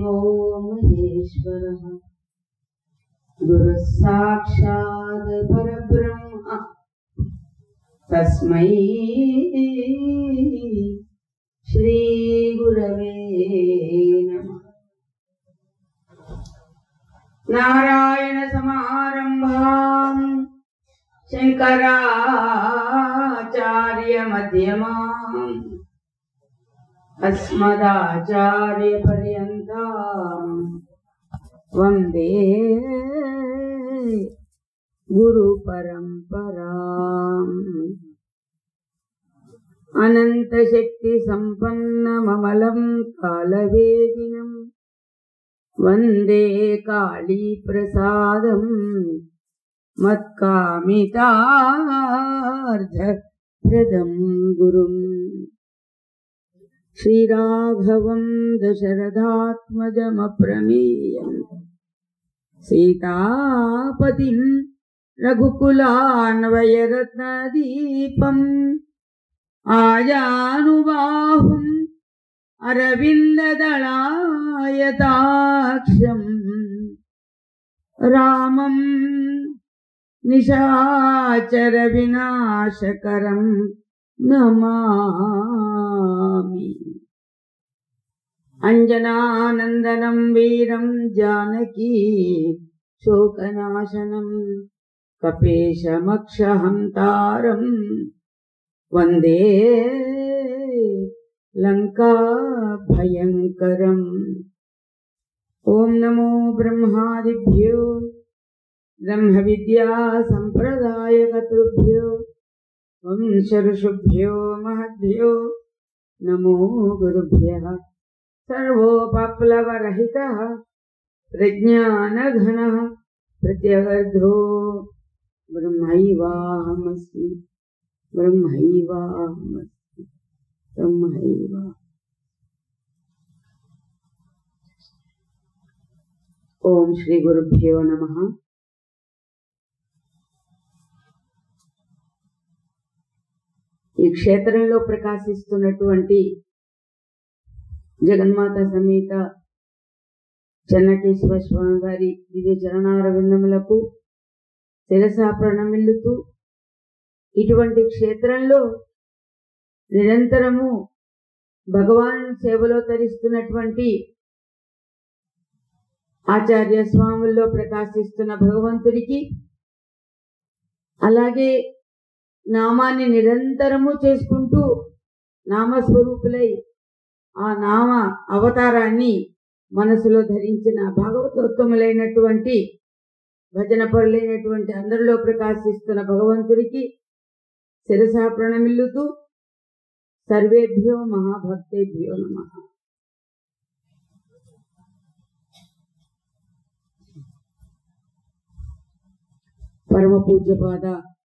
देवो महेश्वरः गुरुः साक्षात् परब्रह्म तस्मै श्रीगुरवे नमः नारायणसमारम्भाम् शङ्कराचार्यमध्यमाम् अस्मदाचार्यपर्यन्ताम् वन्दे गुरुपरम्पराम् अनन्तशक्तिसम्पन्नममलम् कालवेदिनम् वन्दे कालीप्रसादम् मत्कामितार्थप्रदम् गुरुम् श्रीराघवम् दशरथात्मजमप्रमेयम् सीतापतिम् रघुकुलान्वयरत्नदीपम् आजानुबाहुम् अरविन्ददलायताक्षम् रामम् निशाचरविनाशकरम् नमामि अञ्जनानन्दनम् वीरम् जानकी शोकनाशनम् कपेशमक्षहन्तारम् वन्दे लङ्काभयङ्करम् ॐ नमो ब्रह्मादिभ्यो ब्रह्मविद्या सम्प्रदायकतृभ्यो वंशऋषुभ्यो महद्भ्यो नमो गुरुभ्यः सर्वोपप्लवरहितः प्रज्ञानघनः प्रत्यगर्धो ब्रह्मैवाहमस्मि ब्रह्मैवाहमस्मि ब्रह्मैव ఓం శ్రీ గురుభ్యో నమ ఈ క్షేత్రంలో ప్రకాశిస్తున్నటువంటి జగన్మాత సమేత చెన్నకేశ్వర స్వామి వారి దివ్య చరణార విందములకు శిరస ప్రణమిల్లుతూ ఇటువంటి క్షేత్రంలో నిరంతరము భగవాన్ సేవలో తరిస్తున్నటువంటి ఆచార్య స్వాముల్లో ప్రకాశిస్తున్న భగవంతుడికి అలాగే నామాన్ని నిరంతరము చేసుకుంటూ నామస్వరూపులై ఆ నామ అవతారాన్ని మనసులో ధరించిన భాగవతోత్తములైనటువంటి భజన పరులైనటువంటి అందరిలో ప్రకాశిస్తున్న భగవంతుడికి శిరస ప్రణమిల్లుతూ సర్వేభ్యో మహాభక్తేభ్యో నమ పరమ పూజ్యపాద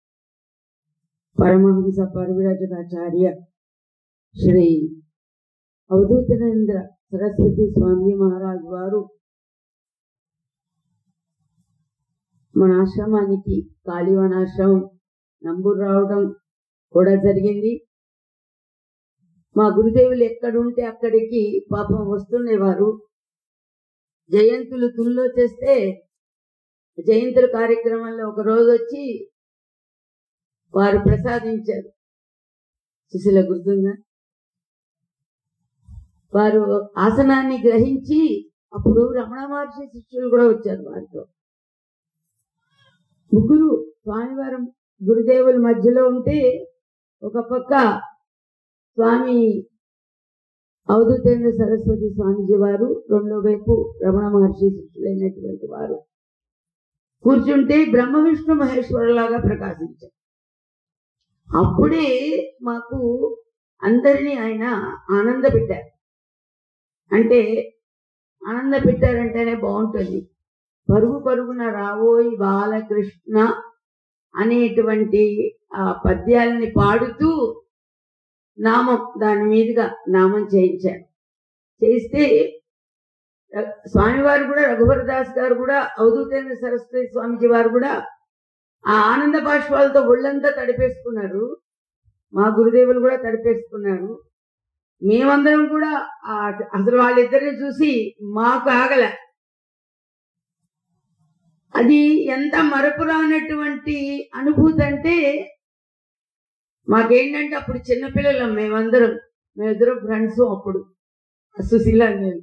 పరమహంస పరివిరాజకాచార్య శ్రీ అవధూతనేంద్ర సరస్వతి స్వామి మహారాజ్ వారు మన ఆశ్రమానికి కాళీవనాశ్రమం నంబూరు రావడం కూడా జరిగింది మా గురుదేవులు ఎక్కడుంటే అక్కడికి పాపం వస్తుండేవారు జయంతులు తుల్లో చేస్తే జయంతుల కార్యక్రమంలో ఒక రోజు వచ్చి వారు ప్రసాదించారు సుశీల గుర్తుందా వారు ఆసనాన్ని గ్రహించి అప్పుడు రమణ మహర్షి శిష్యులు కూడా వచ్చారు వారితో ముగ్గురు స్వామివారం గురుదేవుల మధ్యలో ఉంటే ఒక పక్క స్వామి అవధూతేంద్ర సరస్వతి స్వామిజీ వారు రెండో వైపు రమణ మహర్షి శిష్యులైనటువంటి వారు కూర్చుంటే బ్రహ్మ విష్ణు మహేశ్వరులాగా ప్రకాశించారు అప్పుడే మాకు అందరినీ ఆయన ఆనంద పెట్టారు అంటే ఆనంద పెట్టారంటేనే బాగుంటుంది పరుగు పరుగున రావోయ్ బాలకృష్ణ అనేటువంటి ఆ పద్యాలని పాడుతూ నామం దాని మీదుగా నామం చేయించారు చేస్తే స్వామివారు కూడా రఘువరదాస్ గారు కూడా అవధూతేంద్ర సరస్వతి స్వామిజీ వారు కూడా ఆ ఆనంద బాష్పాలతో ఒళ్ళంతా తడిపేసుకున్నారు మా గురుదేవులు కూడా తడిపేసుకున్నారు మేమందరం కూడా ఆ- అసలు వాళ్ళిద్దరిని చూసి మాకు ఆగల అది ఎంత మరపురానటువంటి అనుభూతి అంటే మాకేంటంటే అప్పుడు చిన్నపిల్లలం మేమందరం మేమిద్దరం ఫ్రెండ్స్ అప్పుడు ఆ సుశీల నేను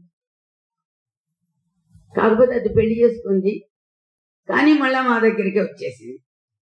కాకపోతే అది పెళ్లి చేసుకుంది కానీ మళ్ళా మా దగ్గరికి వచ్చేసింది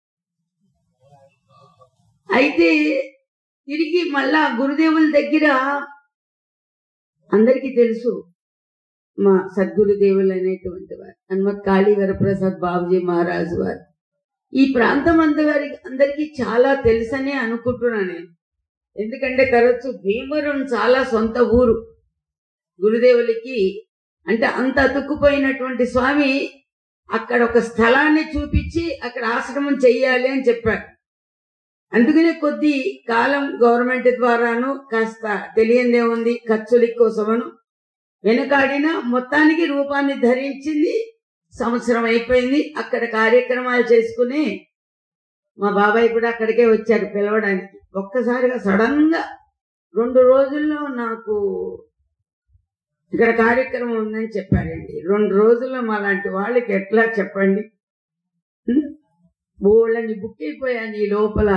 అయితే తిరిగి మళ్ళా గురుదేవుల దగ్గర అందరికీ తెలుసు మా సద్గురుదేవులు అనేటువంటి వారు హనుమత్ కాళీ వరప్రసాద్ బాబుజీ మహారాజు వారు ఈ ప్రాంతం అందరి అందరికీ చాలా తెలుసనే అనుకుంటున్నా నేను ఎందుకంటే తరచు భీమవరం చాలా సొంత ఊరు గురుదేవులకి అంటే అంత అతుక్కుపోయినటువంటి స్వామి అక్కడ ఒక స్థలాన్ని చూపించి అక్కడ ఆశ్రమం చెయ్యాలి అని చెప్పారు అందుకనే కొద్ది కాలం గవర్నమెంట్ ద్వారాను కాస్త తెలియందే ఉంది ఖర్చుల కోసమను వెనకాడిన మొత్తానికి రూపాన్ని ధరించింది సంవత్సరం అయిపోయింది అక్కడ కార్యక్రమాలు చేసుకుని మా బాబాయ్ కూడా అక్కడికే వచ్చారు పిలవడానికి ఒక్కసారిగా సడన్ గా రెండు రోజుల్లో నాకు ఇక్కడ కార్యక్రమం ఉందని చెప్పారండి రెండు రోజుల్లో మా లాంటి వాళ్ళకి ఎట్లా చెప్పండి బోళ్ళని బుక్ అయిపోయాను ఈ లోపల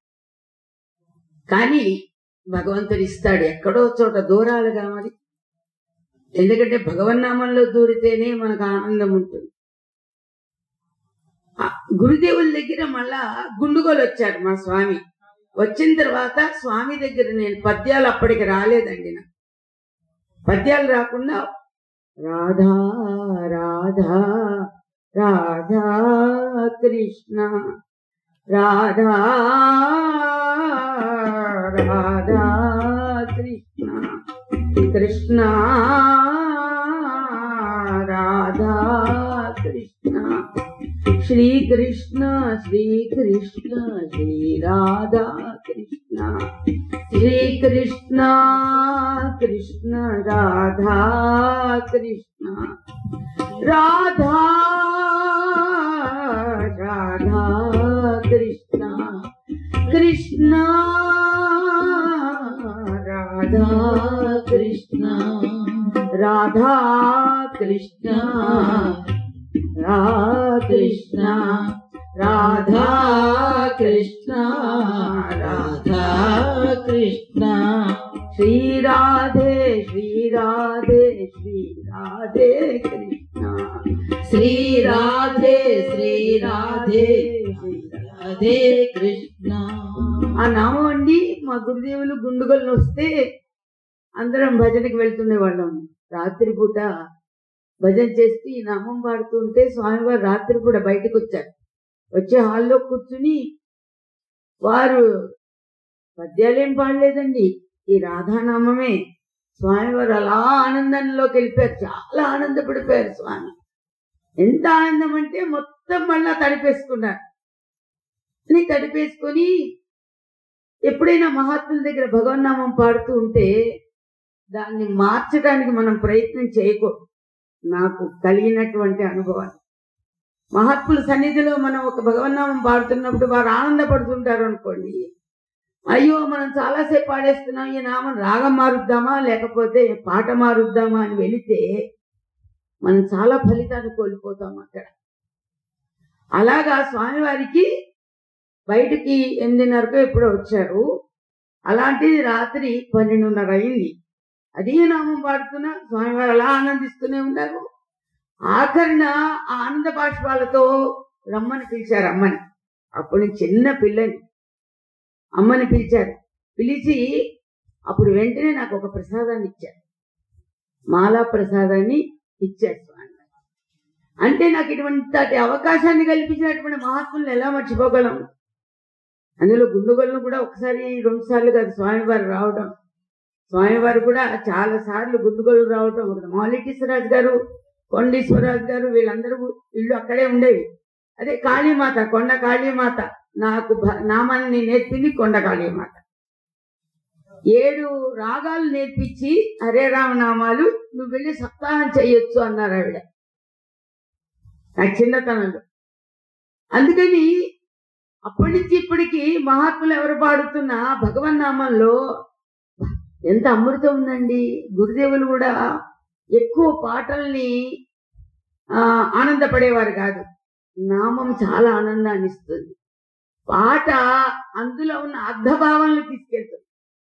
కానీ భగవంతుడు ఇస్తాడు ఎక్కడో చోట దూరాలుగా మరి ఎందుకంటే భగవన్నామంలో దూరితేనే మనకు ఆనందం ఉంటుంది ఆ గురుదేవుల దగ్గర మళ్ళా గుండుగోలు వచ్చారు మా స్వామి వచ్చిన తర్వాత స్వామి దగ్గర నేను పద్యాలు అప్పటికి రాలేదండి నాకు పద్యాలు రాకుండా రాధా రాధా రాధా కృష్ణ రాధా రాధా కృష్ణ కృష్ణ రాధా కృష్ణ శ్రీకృష్ణ శ్రీకృష్ణ శ్రీ రాధా కృష్ణ శ్రీకృష్ణ కృష్ణ రాధా కృష్ణ రాధా రాధా కృష్ణ కృష్ణ రాధా కృష్ణ రాధా కృష్ణ రాకృష్ణ రాధా కృష్ణ రాధా కృష్ణ శ్రీ రాధే శ్రీ రాధే శ్రీ రాధే కృష్ణ శ్రీ రాధే శ్రీ రాధే శ్రీ రాధే కృష్ణ ఆ నామం అండి మా గురుదేవులు గుండుగల్లో వస్తే అందరం భజనకి వెళ్తుండే వాళ్ళం రాత్రిపూట భజన చేస్తూ ఈ నామం పాడుతూ ఉంటే స్వామివారు రాత్రి కూడా బయటకు వచ్చారు వచ్చే హాల్లో కూర్చుని వారు పద్యాలేం పాడలేదండి ఈ రాధానామమే స్వామివారు అలా ఆనందంలోకి వెళ్ళిపోయారు చాలా ఆనందపడిపోయారు స్వామి ఎంత ఆనందం అంటే మొత్తం మళ్ళా తడిపేసుకున్నారు అని తడిపేసుకొని ఎప్పుడైనా మహాత్ముల దగ్గర భగవన్నామం పాడుతూ ఉంటే దాన్ని మార్చడానికి మనం ప్రయత్నం చేయకూడదు నాకు కలిగినటువంటి అనుభవాలు మహాత్ముల సన్నిధిలో మనం ఒక భగవన్నామం పాడుతున్నప్పుడు వారు ఆనందపడుతుంటారు అనుకోండి అయ్యో మనం చాలాసేపు పాడేస్తున్నాం ఈ నామం రాగం మారుద్దామా లేకపోతే పాట మారుద్దామా అని వెళితే మనం చాలా ఫలితాన్ని కోల్పోతాం అక్కడ అలాగా స్వామివారికి బయటికి ఎనిమిదిన్నరకు ఎప్పుడో వచ్చారు అలాంటిది రాత్రి పన్నెండున్నర అయింది అదే నామం పాడుతున్నా స్వామివారు అలా ఆనందిస్తూనే ఉన్నారు ఆఖరిన ఆ ఆనంద బాష్పాలతో రమ్మని పిలిచారు అమ్మని అప్పుడు నేను చిన్న పిల్లని అమ్మని పిలిచారు పిలిచి అప్పుడు వెంటనే నాకు ఒక ప్రసాదాన్ని ఇచ్చారు మాలా ప్రసాదాన్ని ఇచ్చారు స్వామి అంటే నాకు ఇటువంటి అవకాశాన్ని కల్పించినటువంటి మహాత్ములను ఎలా మర్చిపోగలం అందులో గుండుగోలను కూడా ఒకసారి రెండు సార్లు కాదు స్వామివారు రావడం స్వామివారు కూడా చాలా సార్లు గుండుగోలు రావటం ఒకటి మౌలికేశ్వరరాజు గారు కొండీశ్వరరాజు గారు వీళ్ళందరూ ఇల్లు అక్కడే ఉండేవి అదే కాళీమాత కొండ కాళీమాత నాకు భ- నామాన్ని నేర్పింది కొండ కాళీమాత ఏడు రాగాలు నేర్పించి హరే రామ నామాలు నువ్వు వెళ్ళి సప్తాహం చెయ్యొచ్చు అన్నారు ఆవిడ నా చిన్నతనంలో అందుకని అప్పటి నుంచి ఇప్పటికి మహాత్ములు ఎవరు పాడుతున్నా భగవన్ నామంలో ఎంత అమృతం ఉందండి గురుదేవులు కూడా ఎక్కువ పాటల్ని ఆ, ఆనందపడేవారు కాదు నామం చాలా ఆనందాన్ని ఇస్తుంది పాట అందులో ఉన్న అర్ధభావాలను తీసుకెళ్తుంది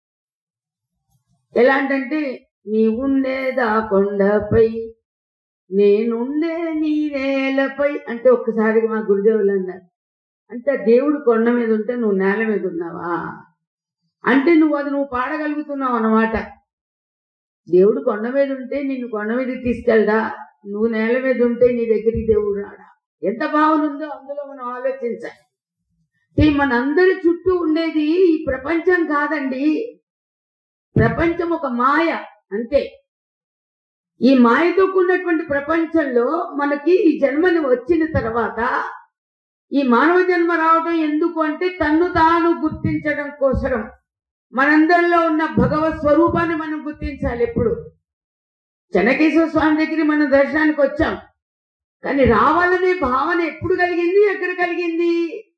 ఎలాంటంటే నీ ఉండేదా కొండపై నేనుండే నీ నేలపై అంటే ఒక్కసారిగా మా గురుదేవులు అన్నారు అంటే దేవుడు కొండ మీద ఉంటే నువ్వు నేల మీద ఉన్నావా అంటే నువ్వు అది నువ్వు పాడగలుగుతున్నావు అన్నమాట దేవుడు కొండ మీద ఉంటే నిన్ను కొండ మీదకి తీసుకెళ్దా నువ్వు నేల మీద ఉంటే నీ దగ్గరికి దేవుడు రాడా ఎంత భావన ఉందో అందులో మనం ఆలోచించాలి ఈ మనందరి చుట్టూ ఉండేది ఈ ప్రపంచం కాదండి ప్రపంచం ఒక మాయ అంతే ఈ మాయతో కూడినటువంటి ప్రపంచంలో మనకి ఈ జన్మని వచ్చిన తర్వాత ఈ మానవ జన్మ రావడం ఎందుకు అంటే తన్ను తాను గుర్తించడం కోసరం మనందరిలో ఉన్న భగవత్ స్వరూపాన్ని మనం గుర్తించాలి ఎప్పుడు చెన్నకేశ్వర స్వామి దగ్గర మనం దర్శనానికి వచ్చాం కానీ రావాలనే భావన ఎప్పుడు కలిగింది ఎక్కడ కలిగింది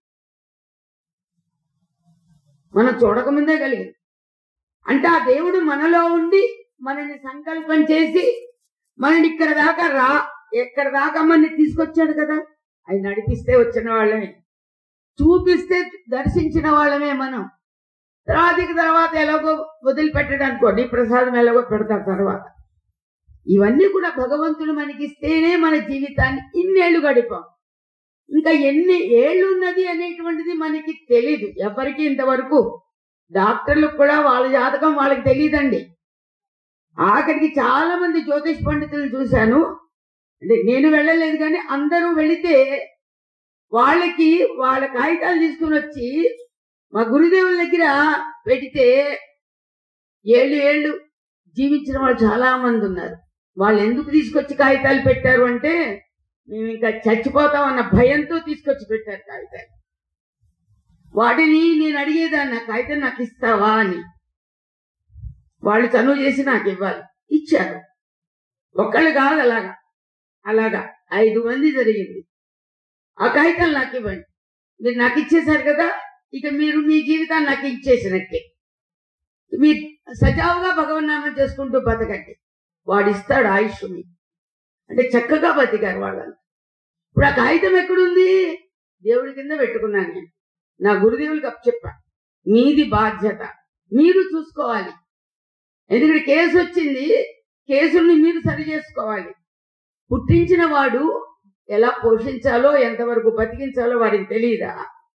మనం చూడకముందే కలిగింది అంటే ఆ దేవుడు మనలో ఉండి మనని సంకల్పం చేసి మనని ఇక్కడ దాకా రా ఎక్కడ దాకా మనని తీసుకొచ్చాడు కదా అది నడిపిస్తే వచ్చిన వాళ్ళమే చూపిస్తే దర్శించిన వాళ్ళమే మనం తర్వాత ఇక తర్వాత ఎలాగో వదిలిపెట్టడం అనుకోండి ప్రసాదం ఎలాగో పెడతారు తర్వాత ఇవన్నీ కూడా భగవంతుడు మనకిస్తేనే మన జీవితాన్ని ఇన్నేళ్లు గడిపాం ఇంకా ఎన్ని ఏళ్ళు ఉన్నది అనేటువంటిది మనకి తెలీదు ఎవరికి ఇంతవరకు డాక్టర్లకు కూడా వాళ్ళ జాతకం వాళ్ళకి తెలియదండి ఆఖరికి చాలా మంది జ్యోతిష్ పండితులు చూశాను అంటే నేను వెళ్ళలేదు కానీ అందరూ వెళితే వాళ్ళకి వాళ్ళ కాగితాలు తీసుకుని వచ్చి మా గురుదేవుల దగ్గర పెడితే ఏళ్ళు ఏళ్ళు జీవించిన వాళ్ళు చాలా మంది ఉన్నారు వాళ్ళు ఎందుకు తీసుకొచ్చి కాగితాలు పెట్టారు అంటే మేము ఇంకా చచ్చిపోతాం అన్న భయంతో తీసుకొచ్చి పెట్టారు కాగితాలు వాటిని నేను అడిగేదాన్ని నా కాగితం నాకు ఇస్తావా అని వాళ్ళు చనువు చేసి నాకు ఇవ్వాలి ఇచ్చారు ఒక్కళ్ళు కాదు అలాగా అలాగా ఐదు మంది జరిగింది ఆ కాగితాలు నాకు ఇవ్వండి మీరు నాకు ఇచ్చేశారు కదా ఇక మీరు మీ జీవితాన్ని నాకు ఇచ్చేసినట్టే మీరు సజావుగా భగవన్నామం చేసుకుంటూ బతకండి వాడు ఇస్తాడు ఆయుష్ మీకు అంటే చక్కగా బతికారు వాళ్ళని ఇప్పుడు ఆ కాగితం ఎక్కడుంది దేవుడి కింద పెట్టుకున్నాను నేను నా గురుదేవులకు అప్పచెప్పా మీది బాధ్యత మీరు చూసుకోవాలి ఎందుకంటే కేసు వచ్చింది కేసుల్ని మీరు సరి చేసుకోవాలి పుట్టించిన వాడు ఎలా పోషించాలో ఎంతవరకు బతికించాలో వారికి తెలియదా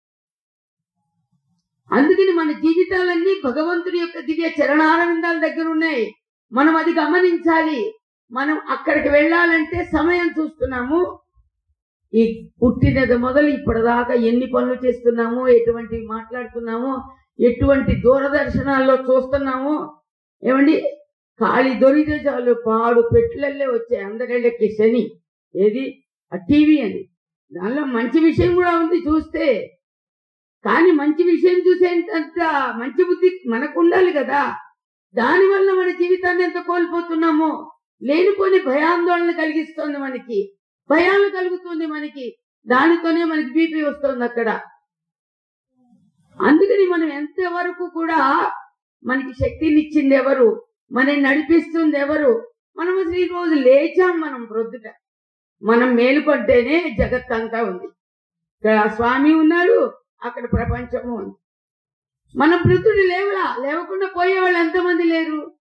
అందుకని మన జీవితాలన్నీ భగవంతుడి యొక్క దివ్య చరణారవిందాల దగ్గర ఉన్నాయి మనం అది గమనించాలి మనం అక్కడికి వెళ్ళాలంటే సమయం చూస్తున్నాము ఈ పుట్టినది మొదలు ఇప్పటిదాకా ఎన్ని పనులు చేస్తున్నాము ఎటువంటివి మాట్లాడుతున్నాము ఎటువంటి దూరదర్శనాల్లో చూస్తున్నాము ఏమండి ఖాళీ దొరికితే చాలు పాడు పెట్లల్లే వచ్చాయి అందరిళ్ళకి శని ఏది ఆ టీవీ అని దానిలో మంచి విషయం కూడా ఉంది చూస్తే కానీ మంచి విషయం చూసేంత మంచి బుద్ధి మనకు ఉండాలి కదా దానివల్ల మన జీవితాన్ని ఎంత కోల్పోతున్నామో లేనిపోని భయాందోళన కలిగిస్తోంది మనకి భయాలు కలుగుతుంది మనకి దానితోనే మనకి బీపీ వస్తుంది అక్కడ అందుకని మనం ఎంతవరకు కూడా మనకి శక్తిని ఇచ్చింది ఎవరు మనని నడిపిస్తుంది ఎవరు మనం అసలు ఈ రోజు లేచాం మనం ప్రొద్దుట మనం మేలుకొంటేనే జగత్ అంతా ఉంది ఇక్కడ స్వామి ఉన్నాడు అక్కడ ప్రపంచము ఉంది మన మృతుడు లేవలా లేవకుండా పోయేవాళ్ళు ఎంతమంది లేరు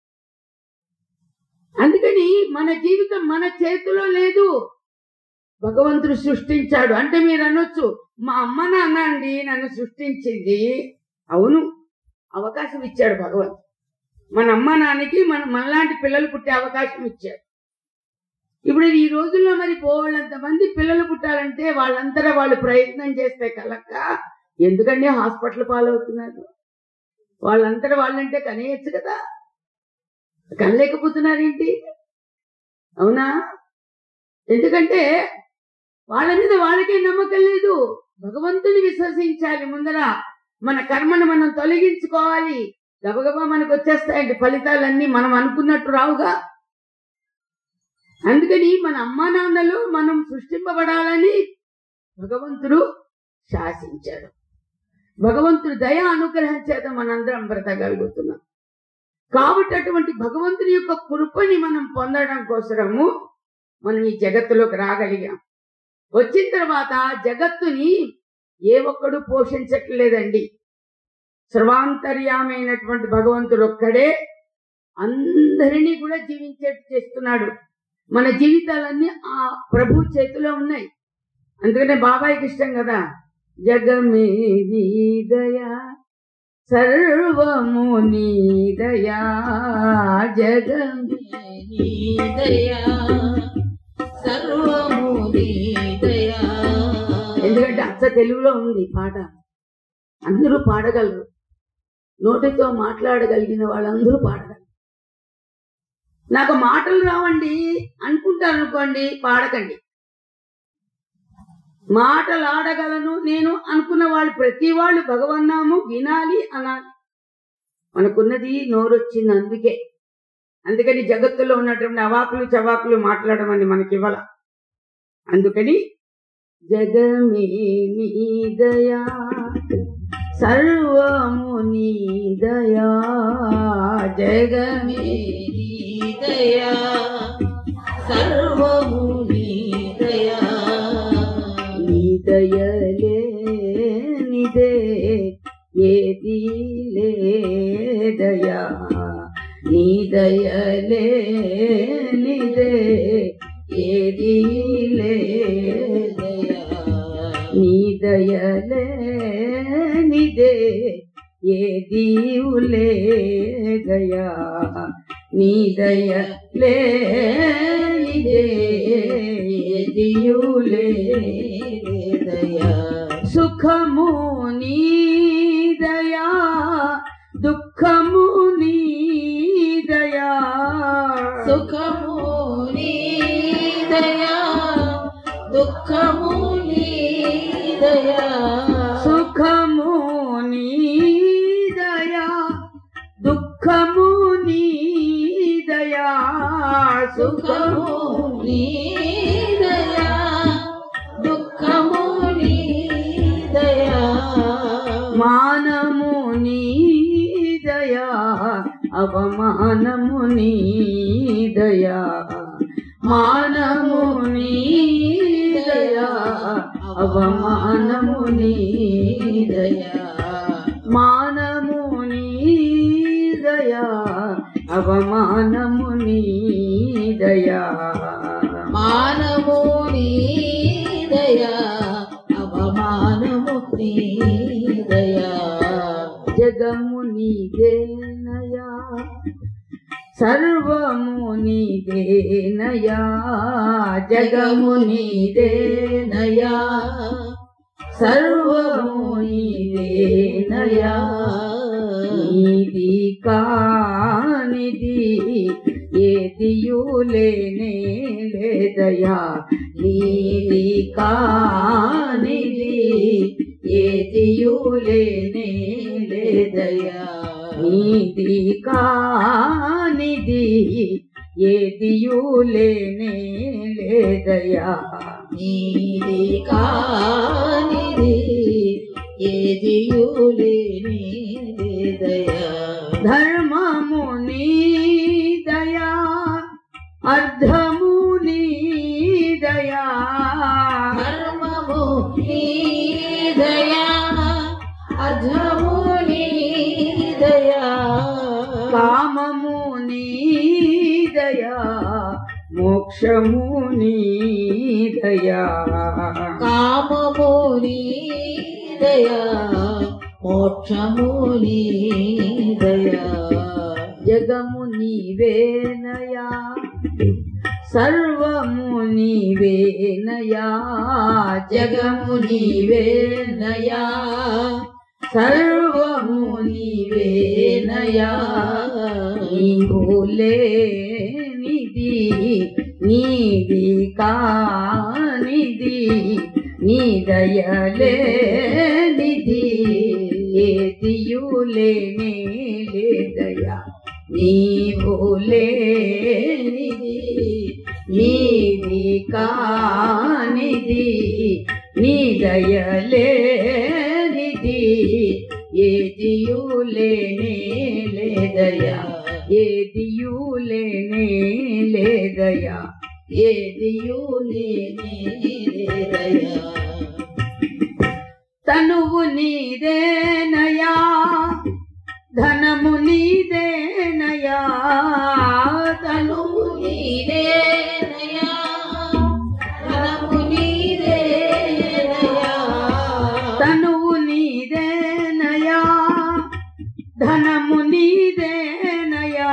అందుకని మన జీవితం మన చేతిలో లేదు భగవంతుడు సృష్టించాడు అంటే మీరు అనొచ్చు మా అమ్మ నాన్న అండి నన్ను సృష్టించింది అవును అవకాశం ఇచ్చాడు భగవంతుడు మన అమ్మ నాన్నకి మన మనలాంటి పిల్లలు పుట్టే అవకాశం ఇచ్చాడు ఇప్పుడు ఈ రోజుల్లో మరి పోవాళ్ళంత మంది పిల్లలు పుట్టాలంటే వాళ్ళంతటా వాళ్ళు ప్రయత్నం చేస్తే కలక్క ఎందుకండి హాస్పిటల్ పాలవుతున్నారు వాళ్ళంతటా వాళ్ళంటే కనేయచ్చు కదా కనలేకపోతున్నారేంటి అవునా ఎందుకంటే వాళ్ళ మీద వాళ్ళకే నమ్మకం లేదు భగవంతుని విశ్వసించాలి ముందర మన కర్మను మనం తొలగించుకోవాలి గబగబా మనకు వచ్చేస్తాయండి ఫలితాలన్నీ మనం అనుకున్నట్టు రావుగా అందుకని మన అమ్మా నాన్నలు మనం సృష్టింపబడాలని భగవంతుడు శాసించాడు భగవంతుడు దయ అనుగ్రహం చేత మనందరం బ్రతకగలుగుతున్నాం కాబట్టి అటువంటి భగవంతుని యొక్క కృపని మనం పొందడం కోసము మనం ఈ జగత్తులోకి రాగలిగాం వచ్చిన తర్వాత జగత్తుని ఏ ఒక్కడు పోషించట్లేదండి సర్వాంతర్యామైనటువంటి భగవంతుడు ఒక్కడే అందరినీ కూడా జీవించేట్టు చేస్తున్నాడు మన జీవితాలన్నీ ఆ ప్రభు చేతిలో ఉన్నాయి అందుకనే బాబాయ్కి ఇష్టం కదా జగమే నీదయా సర్వము నీదయా జగమే నీదయా సర్వము నీదయా ఎందుకంటే అచ్చ తెలుగులో ఉంది ఈ పాట అందరూ పాడగలరు నోటితో మాట్లాడగలిగిన వాళ్ళందరూ పాడగలరు నాకు మాటలు రావండి అనుకుంటారు అనుకోండి పాడకండి మాటలు ఆడగలను నేను అనుకున్న వాళ్ళు ప్రతి వాళ్ళు భగవన్నాము వినాలి అనాలి మనకున్నది నోరొచ్చింది అందుకే అందుకని జగత్తులో ఉన్నటువంటి అవాకులు చవాకులు మాట్లాడమని మనకి ఇవ్వాల అందుకని జగమే నీదయా సర్వము నీదయా జగమే నీదయా సర్వము నీదయా నీదయలే నిదే ఏది లేదయా నీదయలే నిదే ఏది లేదయా నీదయలే నిదే ఏదీవులే దయా నీదయలే నిదే ఏదీవులే దయా సుఖము నీదయా దుఃఖము నీదయా సుఖము నీదయా దుఃఖము నీదయా సుఖము నీదయా దుఃఖము నీదయా సుఖము సుఖము నీదయా దుఃఖము నీదయా మానము నీదయా అవమానము నీదయా మానము నీదయా అవమానము నీదయా మానము నీదయా అవమానము నీదయా మానము నీదయా అవమానము నీదయా జగము నీదేనయా సర్వము నీదేనయా జగము నీదేనయా సర్వము నీదేనయా నీది కానిది ఏదియులేనే లేదయా నీది కానిది ఏదియులేనే లేదయా నీది కానిది ఏదియులేనే లేదయా నీది కానిది ఏదియులేని లేదయా ధర్మము నీదయా అర్ధము నీదయా ధర్మము నీదయా అధము నీదయా కామము నీదయా మోక్షము నీదయా కామము నీదయా మోక్షము నీదయా జగము నీవేనయా సర్వము నీవేనయా జగము నీవేనయా సర్వము నీవేనయా నీవులే నిధి నీది కానిది నీ దయలే నిధి ఏదియులేనే లేదయా నీవులే నిధి నీది కానిది నీ దయలే నిధి ఏదియులేనే లేదయా ఏదియూ లేనే లేదయా ఏదియూ లేనే లేదయా తనువు నీదేనయా ధనము నీదేనయా తను తనువు నీదేనయా ధనము నీదేనయా తనువు నీదేనయా ధనము నీదేనయా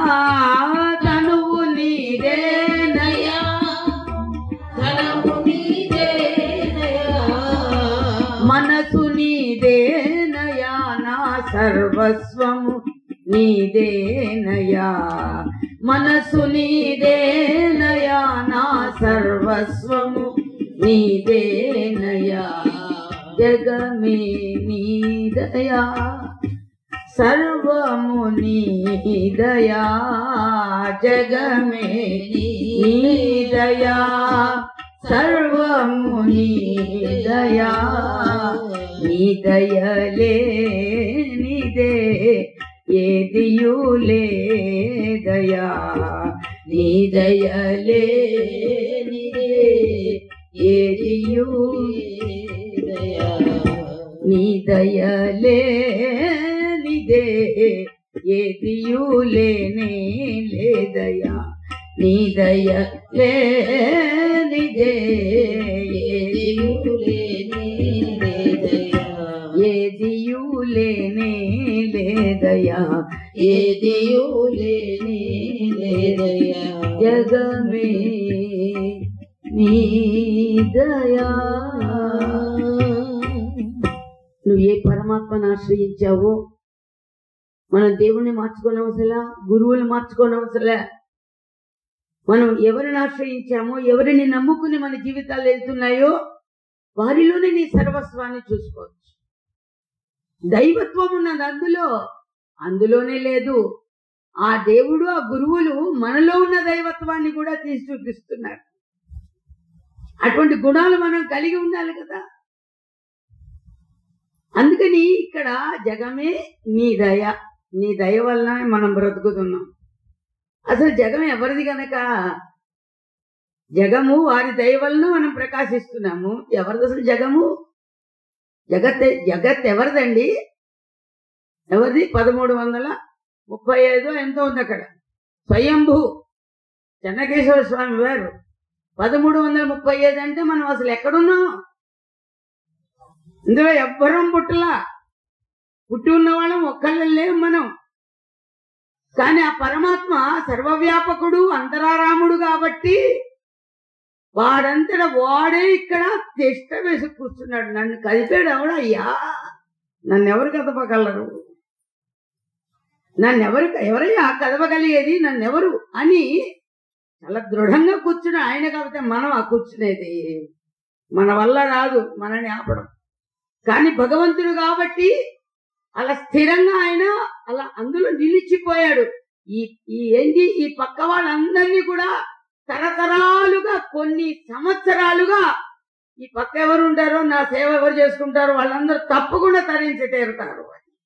తనువు నీదేనయా ధనము నీదేనయా మనసు నీదేనయా నా సర్వస్వము నీదేనయా మనసు నీదేనయా నా సర్వస్వము నీదేనయా జగమే నీదయా సర్వము నీదయా జగమే నీదయా సర్వము నీదయా నీదయలే నిదే ఏదియూ లేదయా నీదయలే నిదే ఏదియూ నీదయలే నిదే ఏదియూ లేనే లేదయా నీదయ లే నిదే ఏదియూ ఏదియూ లేనే లేదయా ఏదియూ లేనే లేదయా జగమే నీదయా నువ్వు ఏ పరమాత్మను ఆశ్రయించావో మనం దేవుణ్ణి మార్చుకోనవసలా గురువులు మార్చుకోనవసలే మనం ఎవరిని ఆశ్రయించామో ఎవరిని నమ్ముకుని మన జీవితాలు వెళ్తున్నాయో వారిలోనే నీ సర్వస్వాన్ని చూసుకోవచ్చు దైవత్వం ఉన్నది అందులో అందులోనే లేదు ఆ దేవుడు ఆ గురువులు మనలో ఉన్న దైవత్వాన్ని కూడా తీసి చూపిస్తున్నారు అటువంటి గుణాలు మనం కలిగి ఉండాలి కదా అందుకని ఇక్కడ జగమే నీ దయ నీ దయ వలన మనం బ్రతుకుతున్నాం అసలు జగం ఎవరిది గనక జగము వారి దయ వలన మనం ప్రకాశిస్తున్నాము ఎవరిది అసలు జగము జగత్ జగత్ ఎవరిదండి ఎవరిది పదమూడు వందల ముప్పై ఐదు ఎంతో ఉంది అక్కడ స్వయంభూ చెన్నకేశ్వర స్వామి వారు పదమూడు వందల ముప్పై ఐదు అంటే మనం అసలు ఎక్కడున్నాం ఇందులో ఎవ్వరం పుట్టలా పుట్టి ఉన్న వాళ్ళం ఒక్కళ్ళే లేం మనం కానీ ఆ పరమాత్మ సర్వవ్యాపకుడు అంతరారాముడు కాబట్టి వాడంతట వాడే ఇక్కడ తిష్ట వేసి కూర్చున్నాడు నన్ను కలిపాడు ఎవడయ్యా నన్ను ఎవరు కదపగలరు నన్ను ఎవరు ఎవరయ్యా కదపగలిగేది నన్ను ఎవరు అని చాలా దృఢంగా కూర్చుని ఆయన కాబట్టి మనం ఆ కూర్చునేది మన వల్ల రాదు మనని ఆపడం కానీ భగవంతుడు కాబట్టి అలా స్థిరంగా ఆయన అలా అందులో నిలిచిపోయాడు ఈ ఈ ఏంటి ఈ పక్క వాళ్ళందరినీ కూడా తరతరాలుగా కొన్ని సంవత్సరాలుగా ఈ పక్క ఎవరు ఉంటారో నా సేవ ఎవరు చేసుకుంటారో వాళ్ళందరూ తప్పకుండా తరించి తీరుతారు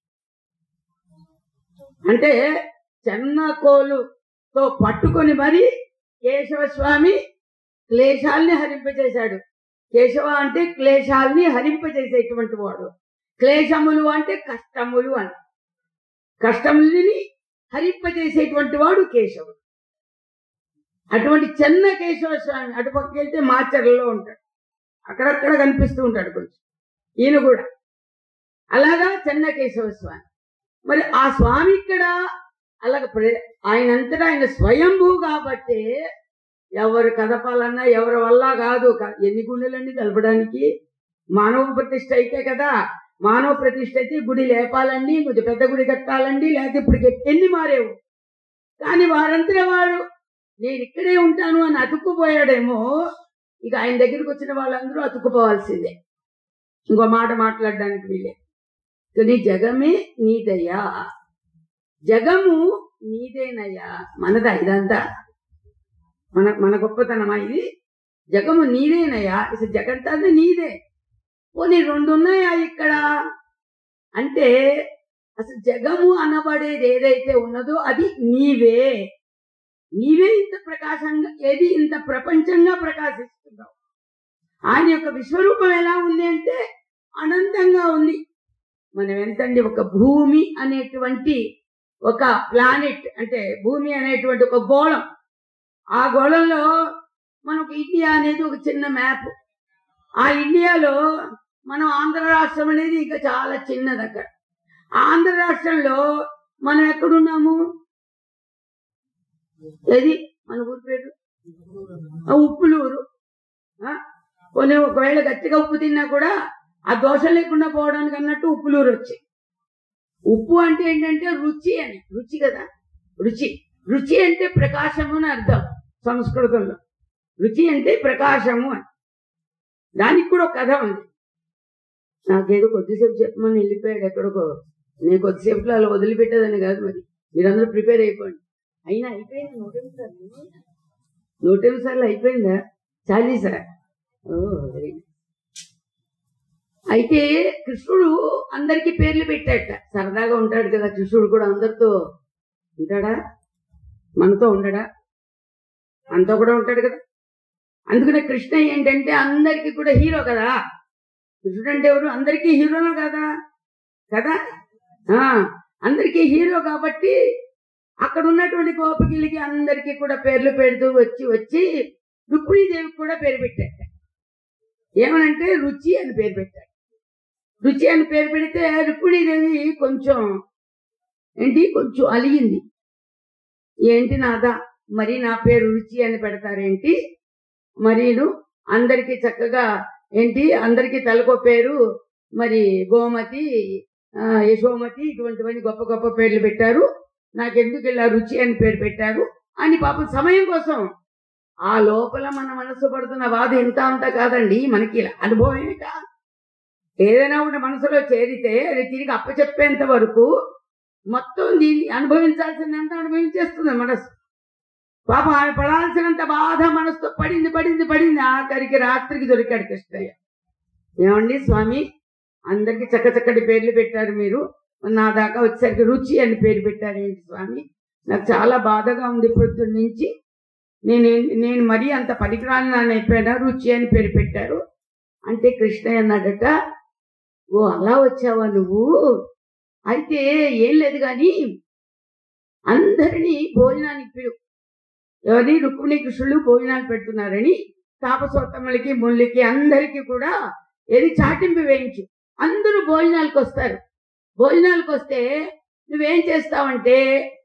అంటే చెన్నకోలుతో పట్టుకొని మరి కేశవ స్వామి క్లేశాల్ని హరింపజేశాడు కేశవ అంటే క్లేశాల్ని హరింపజేసేటువంటి వాడు క్లేశములు అంటే కష్టములు అని కష్టములని హరింపజేసేటువంటి వాడు కేశవుడు అటువంటి చెన్న కేశవ స్వామి అటుపక్కకి వెళ్తే మాచర్లలో ఉంటాడు అక్కడక్కడ కనిపిస్తూ ఉంటాడు కొంచెం ఈయన కూడా అలాగా చెన్న కేశవ స్వామి మరి ఆ స్వామి ఇక్కడ అలాగ ప్రే- ఆయనంతటా ఆయన స్వయంభూ కాబట్టి ఎవరు కదపాలన్నా ఎవరి వల్ల కాదు క- ఎన్ని గుండెలన్నీ కలపడానికి మానవ ప్రతిష్ఠ అయితే కదా మానవ ప్రతిష్ఠ అయితే గుడి లేపాలండి కొంచెం పెద్ద గుడి కట్టాలండి లేకపోతే ఇప్పుడు ఎన్ని మారేవు కానీ వారంతటా వారు నేను ఇక్కడే ఉంటాను అని అతుక్కుపోయాడేమో ఇక ఆయన దగ్గరికి వచ్చిన వాళ్ళందరూ అతుక్కుపోవాల్సిందే ఇంకో మాట మాట్లాడడానికి వీలే కానీ జగమే నీదయ్యా జగము నీదేనయ్యా మనదా ఇదంతా మన మన గొప్పతనమా ఇది జగము నీదేనయ్యా ఇది జగంతా నీదే పోనీ రెండు ఉన్నాయా ఇక్కడ అంటే అసలు జగము అనబడేది ఏదైతే ఉన్నదో అది నీవే నీవే ఇంత ప్రకాశంగా ఏది ఇంత ప్రపంచంగా ప్రకాశిస్తున్నావు ఆయన యొక్క విశ్వరూపం ఎలా ఉంది అంటే అనంతంగా ఉంది మనం ఎంతండి ఒక భూమి అనేటువంటి ఒక ప్లానెట్ అంటే భూమి అనేటువంటి ఒక గోళం ఆ గోళంలో మనకు ఇండియా అనేది ఒక చిన్న మ్యాప్ ఆ ఇండియాలో మనం ఆంధ్ర రాష్ట్రం అనేది ఇంకా చాలా చిన్నది అక్కడ ఆంధ్ర రాష్ట్రంలో మనం ఎక్కడున్నాము ఏది మన ఊరి పేరు ఆ, ఉప్పులూరు ఆ, కొన్ని ఒకవేళ గట్టిగా ఉప్పు తిన్నా కూడా ఆ దోషం లేకుండా పోవడానికి అన్నట్టు ఉప్పులూరు వచ్చి ఉప్పు అంటే ఏంటంటే రుచి అని రుచి కదా రుచి రుచి అంటే ప్రకాశము అని అర్థం సంస్కృతంలో రుచి అంటే ప్రకాశము అని దానికి కూడా ఒక కథ ఉంది నాకేదో కొద్దిసేపు చెప్పమని వెళ్ళిపోయాడు ఎక్కడికో నేను కొద్దిసేపులో అలా వదిలిపెట్టేదని కాదు మరి మీరందరూ ప్రిపేర్ అయిపోండి అయినా అయిపోయింది నూట ఎనిమిది సార్లు నూట ఎనిమిది సార్లు అయిపోయిందా చాలీసా ఓ వెరీ గుడ్. అయితే కృష్ణుడు అందరికి పేర్లు పెట్టాట సరదాగా ఉంటాడు కదా కృష్ణుడు కూడా అందరితో ఉంటాడా మనతో ఉండడా మనతో కూడా ఉంటాడు కదా అందుకనే కృష్ణ ఏంటంటే అందరికి కూడా హీరో కదా కృష్ణుడు అంటే ఎవరు అందరికీ హీరోను కదా కదా ఆ అందరికీ హీరో కాబట్టి అక్కడ ఉన్నటువంటి గోపకిలకి అందరికీ కూడా పేర్లు పెడుతూ వచ్చి వచ్చి రుక్మిణీదేవికి కూడా పేరు పెట్టాట ఏమనంటే రుచి అని పేరు పెట్టాడు రుచి అని పేరు పెడితే రుక్మిణీదేవి కొంచెం ఏంటి కొంచెం అలిగింది ఏంటి నాదా మరి నా పేరు రుచి అని పెడతారేంటి మరీను అందరికి చక్కగా ఏంటి అందరికి తలకో పేరు మరి గోమతి ఆ, యశోమతి ఇటువంటివన్నీ గొప్ప గొప్ప పేర్లు పెట్టారు నాకెందుకు ఇలా రుచి అని పేరు పెట్టారు అని పాపం సమయం కోసం ఆ లోపల మన మనసు పడుతున్న బాధ ఎంత అంత కాదండి మనకి ఇలా అనుభవమే కా ఏదైనా ఒకటి మనసులో చేరితే అది తిరిగి అప్పచెప్పేంత వరకు మొత్తం దీన్ని అనుభవించాల్సిందంతా అనుభవించేస్తుంది మనసు పాపం ఆమె పడాల్సినంత బాధ మనసుతో పడింది పడింది పడింది ఆఖరికి రాత్రికి దొరికాడు కృష్ణయ్య ఏమండి స్వామి అందరికి చక్క చక్కటి పేర్లు పెట్టారు మీరు నా దాకా వచ్చేసరికి రుచి అని పేరు పెట్టారు ఏంటి స్వామి నాకు చాలా బాధగా ఉంది పొద్దున్న నుంచి నేను నేను మరీ అంత పనికిరాని నాన్న అయిపోయినా రుచి అని పేరు పెట్టారు అంటే కృష్ణయ్య అన్నాడట ఓ అలా వచ్చావా నువ్వు అయితే ఏం లేదు కానీ అందరినీ భోజనానికి పిలువు ఎవరిని రుక్మిణి కృష్ణులు భోజనాలు పెడుతున్నారని తాపసోత్తములకి ముళ్ళకి అందరికీ కూడా ఏది చాటింపు వేయించు అందరూ భోజనాలకు వస్తారు భోజనాలకు వస్తే నువ్వేం చేస్తావంటే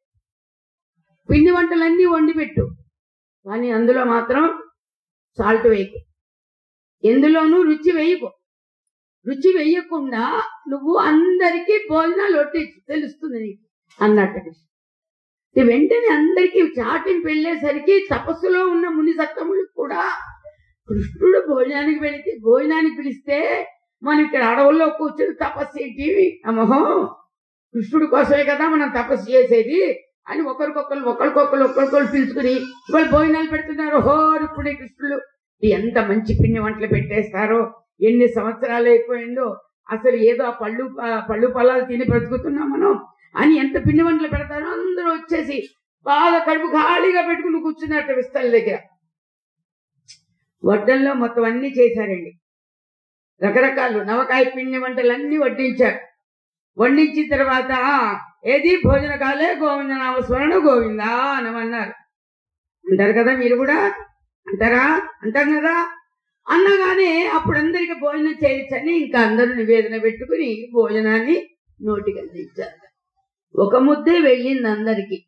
పిండి వంటలన్నీ వండి పెట్టు కానీ అందులో మాత్రం సాల్ట్ వేయకు ఎందులోనూ రుచి వేయకు రుచి వేయకుండా నువ్వు అందరికీ భోజనాలు వడ్డించు తెలుస్తుంది నీకు అన్నట్టు కృష్ణ. ఇది వెంటనే అందరికీ చాటింపు వెళ్ళేసరికి తపస్సులో ఉన్న ముని సత్తములకు కూడా కృష్ణుడు భోజనానికి వెళితే భోజనానికి పిలిస్తే మనం ఇక్కడ అడవుల్లో కూర్చొని తపస్సు ఏంటి అమ్మహో కృష్ణుడి కోసమే కదా మనం తపస్సు చేసేది అని ఒకరికొకరు ఒకరికొకరు ఒకరికొకరు పిలుచుకుని వాళ్ళు భోజనాలు పెడుతున్నారు హో రుక్మిణి కృష్ణుడు ఎంత మంచి పిండి వంటలు పెట్టేస్తారో ఎన్ని సంవత్సరాలు అయిపోయిందో అసలు ఏదో ఆ పళ్ళు ప- పళ్ళు పొలాలు తిని బ్రతుకుతున్నాం మనం అని ఎంత పిండి వంటలు పెడతారో అందరూ వచ్చేసి బాగా కడుపు ఖాళీగా పెట్టుకుని కూర్చున్నట్టు విస్తల దగ్గర వడ్డల్లో మొత్తం అన్ని చేశారండి రకరకాలు నవకాయ పిండి వంటలు అన్ని వడ్డించారు వడ్డించిన తర్వాత ఏది భోజన కాలే గోవింద నామస్మరణ గోవిందా అనమన్నారు అంటారు కదా మీరు కూడా అంటారా అంటాం కదా అన్నగానే అప్పుడు అందరికి భోజనం చేయొచ్చని ఇంకా అందరూ నివేదన పెట్టుకుని భోజనాన్ని నోటికి అందించారు ఒక ముద్దే వెళ్ళింది అందరికి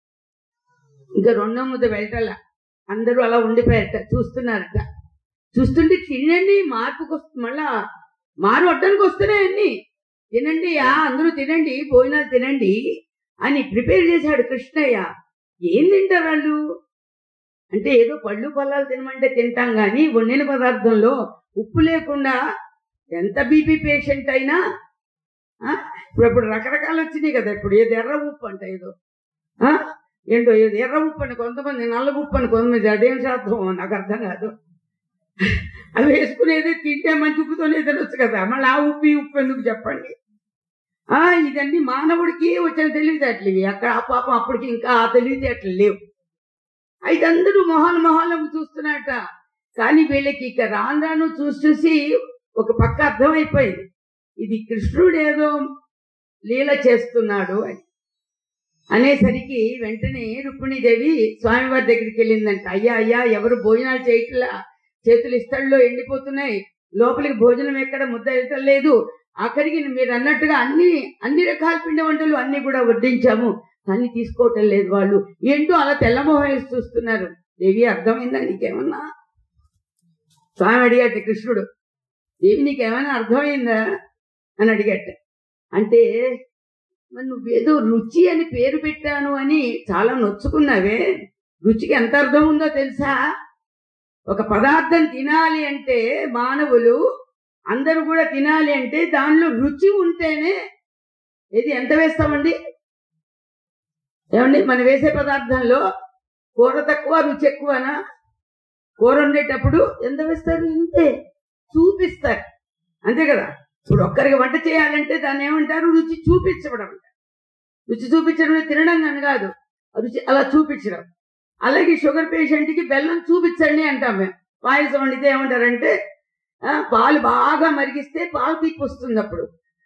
ఇంకా రెండో ముద్ద వెళ్ళటల అందరూ అలా ఉండిపోయారట చూస్తున్నారట చూస్తుంటే తినండి మార్పుకు వస్తు- మళ్ళా మారు వడ్డానికి వస్తున్నాయన్ని తినండి ఆ అందరూ తినండి భోజనాలు తినండి అని ప్రిపేర్ చేశాడు కృష్ణయ్య ఏం తింటారు వాళ్ళు అంటే ఏదో పళ్ళు పొలాలు తినమంటే తింటాం కానీ వండిన పదార్థంలో ఉప్పు లేకుండా ఎంత బీపీ పేషెంట్ అయినా ఆ, ఇప్పుడు ఇప్పుడు రకరకాలు వచ్చినాయి కదా ఇప్పుడు ఏది ఎర్ర ఉప్పు అంట ఏదో ఆ, ఏంటో ఏది ఎర్ర ఉప్పు అని కొంతమంది నల్ల ఉప్పు అని కొంతమంది అదేం శాతం నాకు అర్థం కాదు అవి వేసుకునేది తింటే మంచి ఉప్పుతోనే తినొచ్చు కదా మళ్ళీ ఆ ఉప్పు ఈ ఉప్పు ఎందుకు చెప్పండి ఆ ఇదన్నీ మానవుడికి వచ్చిన తెలివితేటలు ఇవి అక్కడ ఆ పాపం అప్పటికి ఇంకా ఆ తెలివితేటలు లేవు అయితే అందరూ మొహాలు మొహాలను చూస్తున్నట్ట కానీ వీళ్ళకి ఇక రాను రాను చూసి చూసి ఒక పక్క అర్థమైపోయింది ఇది కృష్ణుడు ఏదో లీల చేస్తున్నాడు అని అనేసరికి వెంటనే రుక్మిణీదేవి స్వామివారి దగ్గరికి వెళ్ళిందంట అయ్యా అయ్యా ఎవరు భోజనాలు చేయట్లా చేతులు ఇస్తళ్ళలో ఎండిపోతున్నాయి లోపలికి భోజనం ఎక్కడ ముద్ద వెళ్ళటం లేదు ఆఖరికి మీరు అన్నట్టుగా అన్ని అన్ని రకాల పిండి వంటలు అన్ని కూడా వడ్డించాము కానీ తీసుకోవటం లేదు వాళ్ళు ఏంటో అలా తెల్లమోహం వేసి చూస్తున్నారు దేవి అర్థమైందా నీకేమన్నా స్వామి అడిగట కృష్ణుడు దేవి నీకేమైనా అర్థమైందా అని అడిగట అంటే మరి నువ్వేదో రుచి అని పేరు పెట్టాను అని చాలా నొచ్చుకున్నావే రుచికి ఎంత అర్థం ఉందో తెలుసా ఒక పదార్థం తినాలి అంటే మానవులు అందరూ కూడా తినాలి అంటే దానిలో రుచి ఉంటేనే ఇది ఎంత వేస్తామండి ఏమండి మనం వేసే పదార్థంలో కూర తక్కువ రుచి ఎక్కువనా కూర వండేటప్పుడు ఎంత వేస్తారు ఇంతే చూపిస్తారు అంతే కదా ఇప్పుడు ఒక్కరికి వంట చేయాలంటే దాన్ని ఏమంటారు రుచి చూపించడం అంటారు రుచి చూపించడం అంటే తినడం అని కాదు రుచి అలా చూపించడం అలాగే షుగర్ పేషెంట్కి బెల్లం చూపించండి అంటాం మేము పాయసం వండితే ఏమంటారంటే ఆ, పాలు బాగా మరిగిస్తే పాలు తీపి వస్తుంది అప్పుడు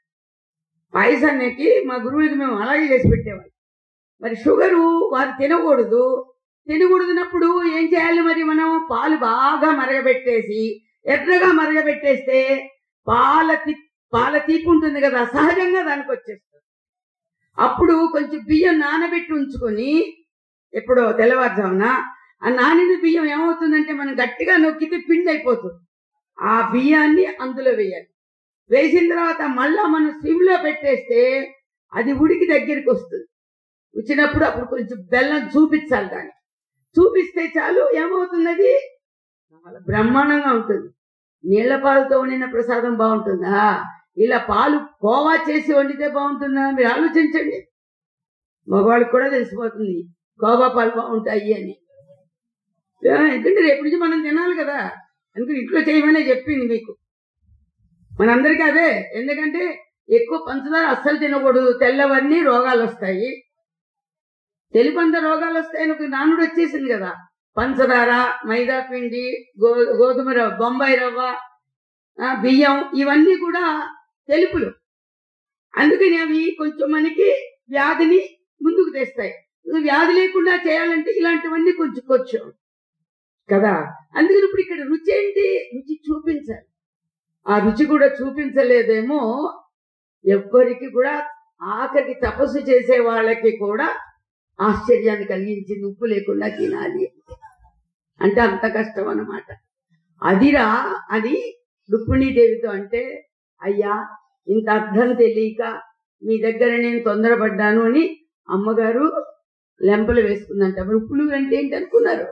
పాయసానికి మా గురువులకి మేము అలాగే చేసి పెట్టేవాళ్ళం మరి షుగరు వారు తినకూడదు తినకూడదునప్పుడు ఏం చేయాలి మరి మనం పాలు బాగా మరగబెట్టేసి ఎర్రగా మరగబెట్టేస్తే పాల తి పాల తీపి ఉంటుంది కదా సహజంగా దానికి వచ్చేస్తుంది అప్పుడు కొంచెం బియ్యం నానబెట్టి ఉంచుకొని ఎప్పుడో తెల్లవారుజామున ఆ నానిన బియ్యం ఏమవుతుందంటే మనం గట్టిగా నొక్కితే పిండి అయిపోతుంది ఆ బియ్యాన్ని అందులో వేయాలి వేసిన తర్వాత మళ్ళా మనం సిమ్ లో పెట్టేస్తే అది ఉడికి దగ్గరికి వస్తుంది వచ్చినప్పుడు అప్పుడు కొంచెం బెల్లం చూపించాలి దాన్ని చూపిస్తే చాలు ఏమవుతుంది అది చాలా బ్రహ్మాండంగా ఉంటుంది నీళ్ల పాలతో వండిన ప్రసాదం బాగుంటుందా ఇలా పాలు కోవా చేసి వండితే బాగుంటుందా మీరు ఆలోచించండి మగవాళ్ళకి కూడా తెలిసిపోతుంది కోవా పాలు బాగుంటాయి అని ఏ, ఎందుకంటే రేపు నుంచి మనం తినాలి కదా అందుకని ఇంట్లో చేయమనే చెప్పింది మీకు మనందరికీ అదే ఎందుకంటే ఎక్కువ పంచదార అస్సలు తినకూడదు తెల్లవన్నీ రోగాలు వస్తాయి తెలిపంత రోగాలు వస్తాయని ఒక నానుడు వచ్చేసింది కదా పంచదార మైదా పిండి గో గోధుమ రవ్వ బొంబాయి రవ్వ ఆ, బియ్యం ఇవన్నీ కూడా తెలుపులు అందుకని అవి కొంచెం మనకి వ్యాధిని ముందుకు తెస్తాయి వ్యాధి లేకుండా చేయాలంటే ఇలాంటివన్నీ కొంచెం కొంచెం కదా అందుకని ఇప్పుడు ఇక్కడ రుచి ఏంటి రుచి చూపించాలి ఆ రుచి కూడా చూపించలేదేమో ఎవ్వరికి కూడా ఆఖరికి తపస్సు చేసే వాళ్ళకి కూడా ఆశ్చర్యాన్ని కలిగించింది ఉప్పు లేకుండా తినాలి అంటే అంత కష్టం అన్నమాట అదిరా అని రుక్మిణీదేవితో అంటే అయ్యా ఇంత అర్థం తెలియక మీ దగ్గర నేను తొందరపడ్డాను అని అమ్మగారు లెంపలు వేసుకుందంట మరి ఉప్పులు అంటే ఏంటి అనుకున్నారు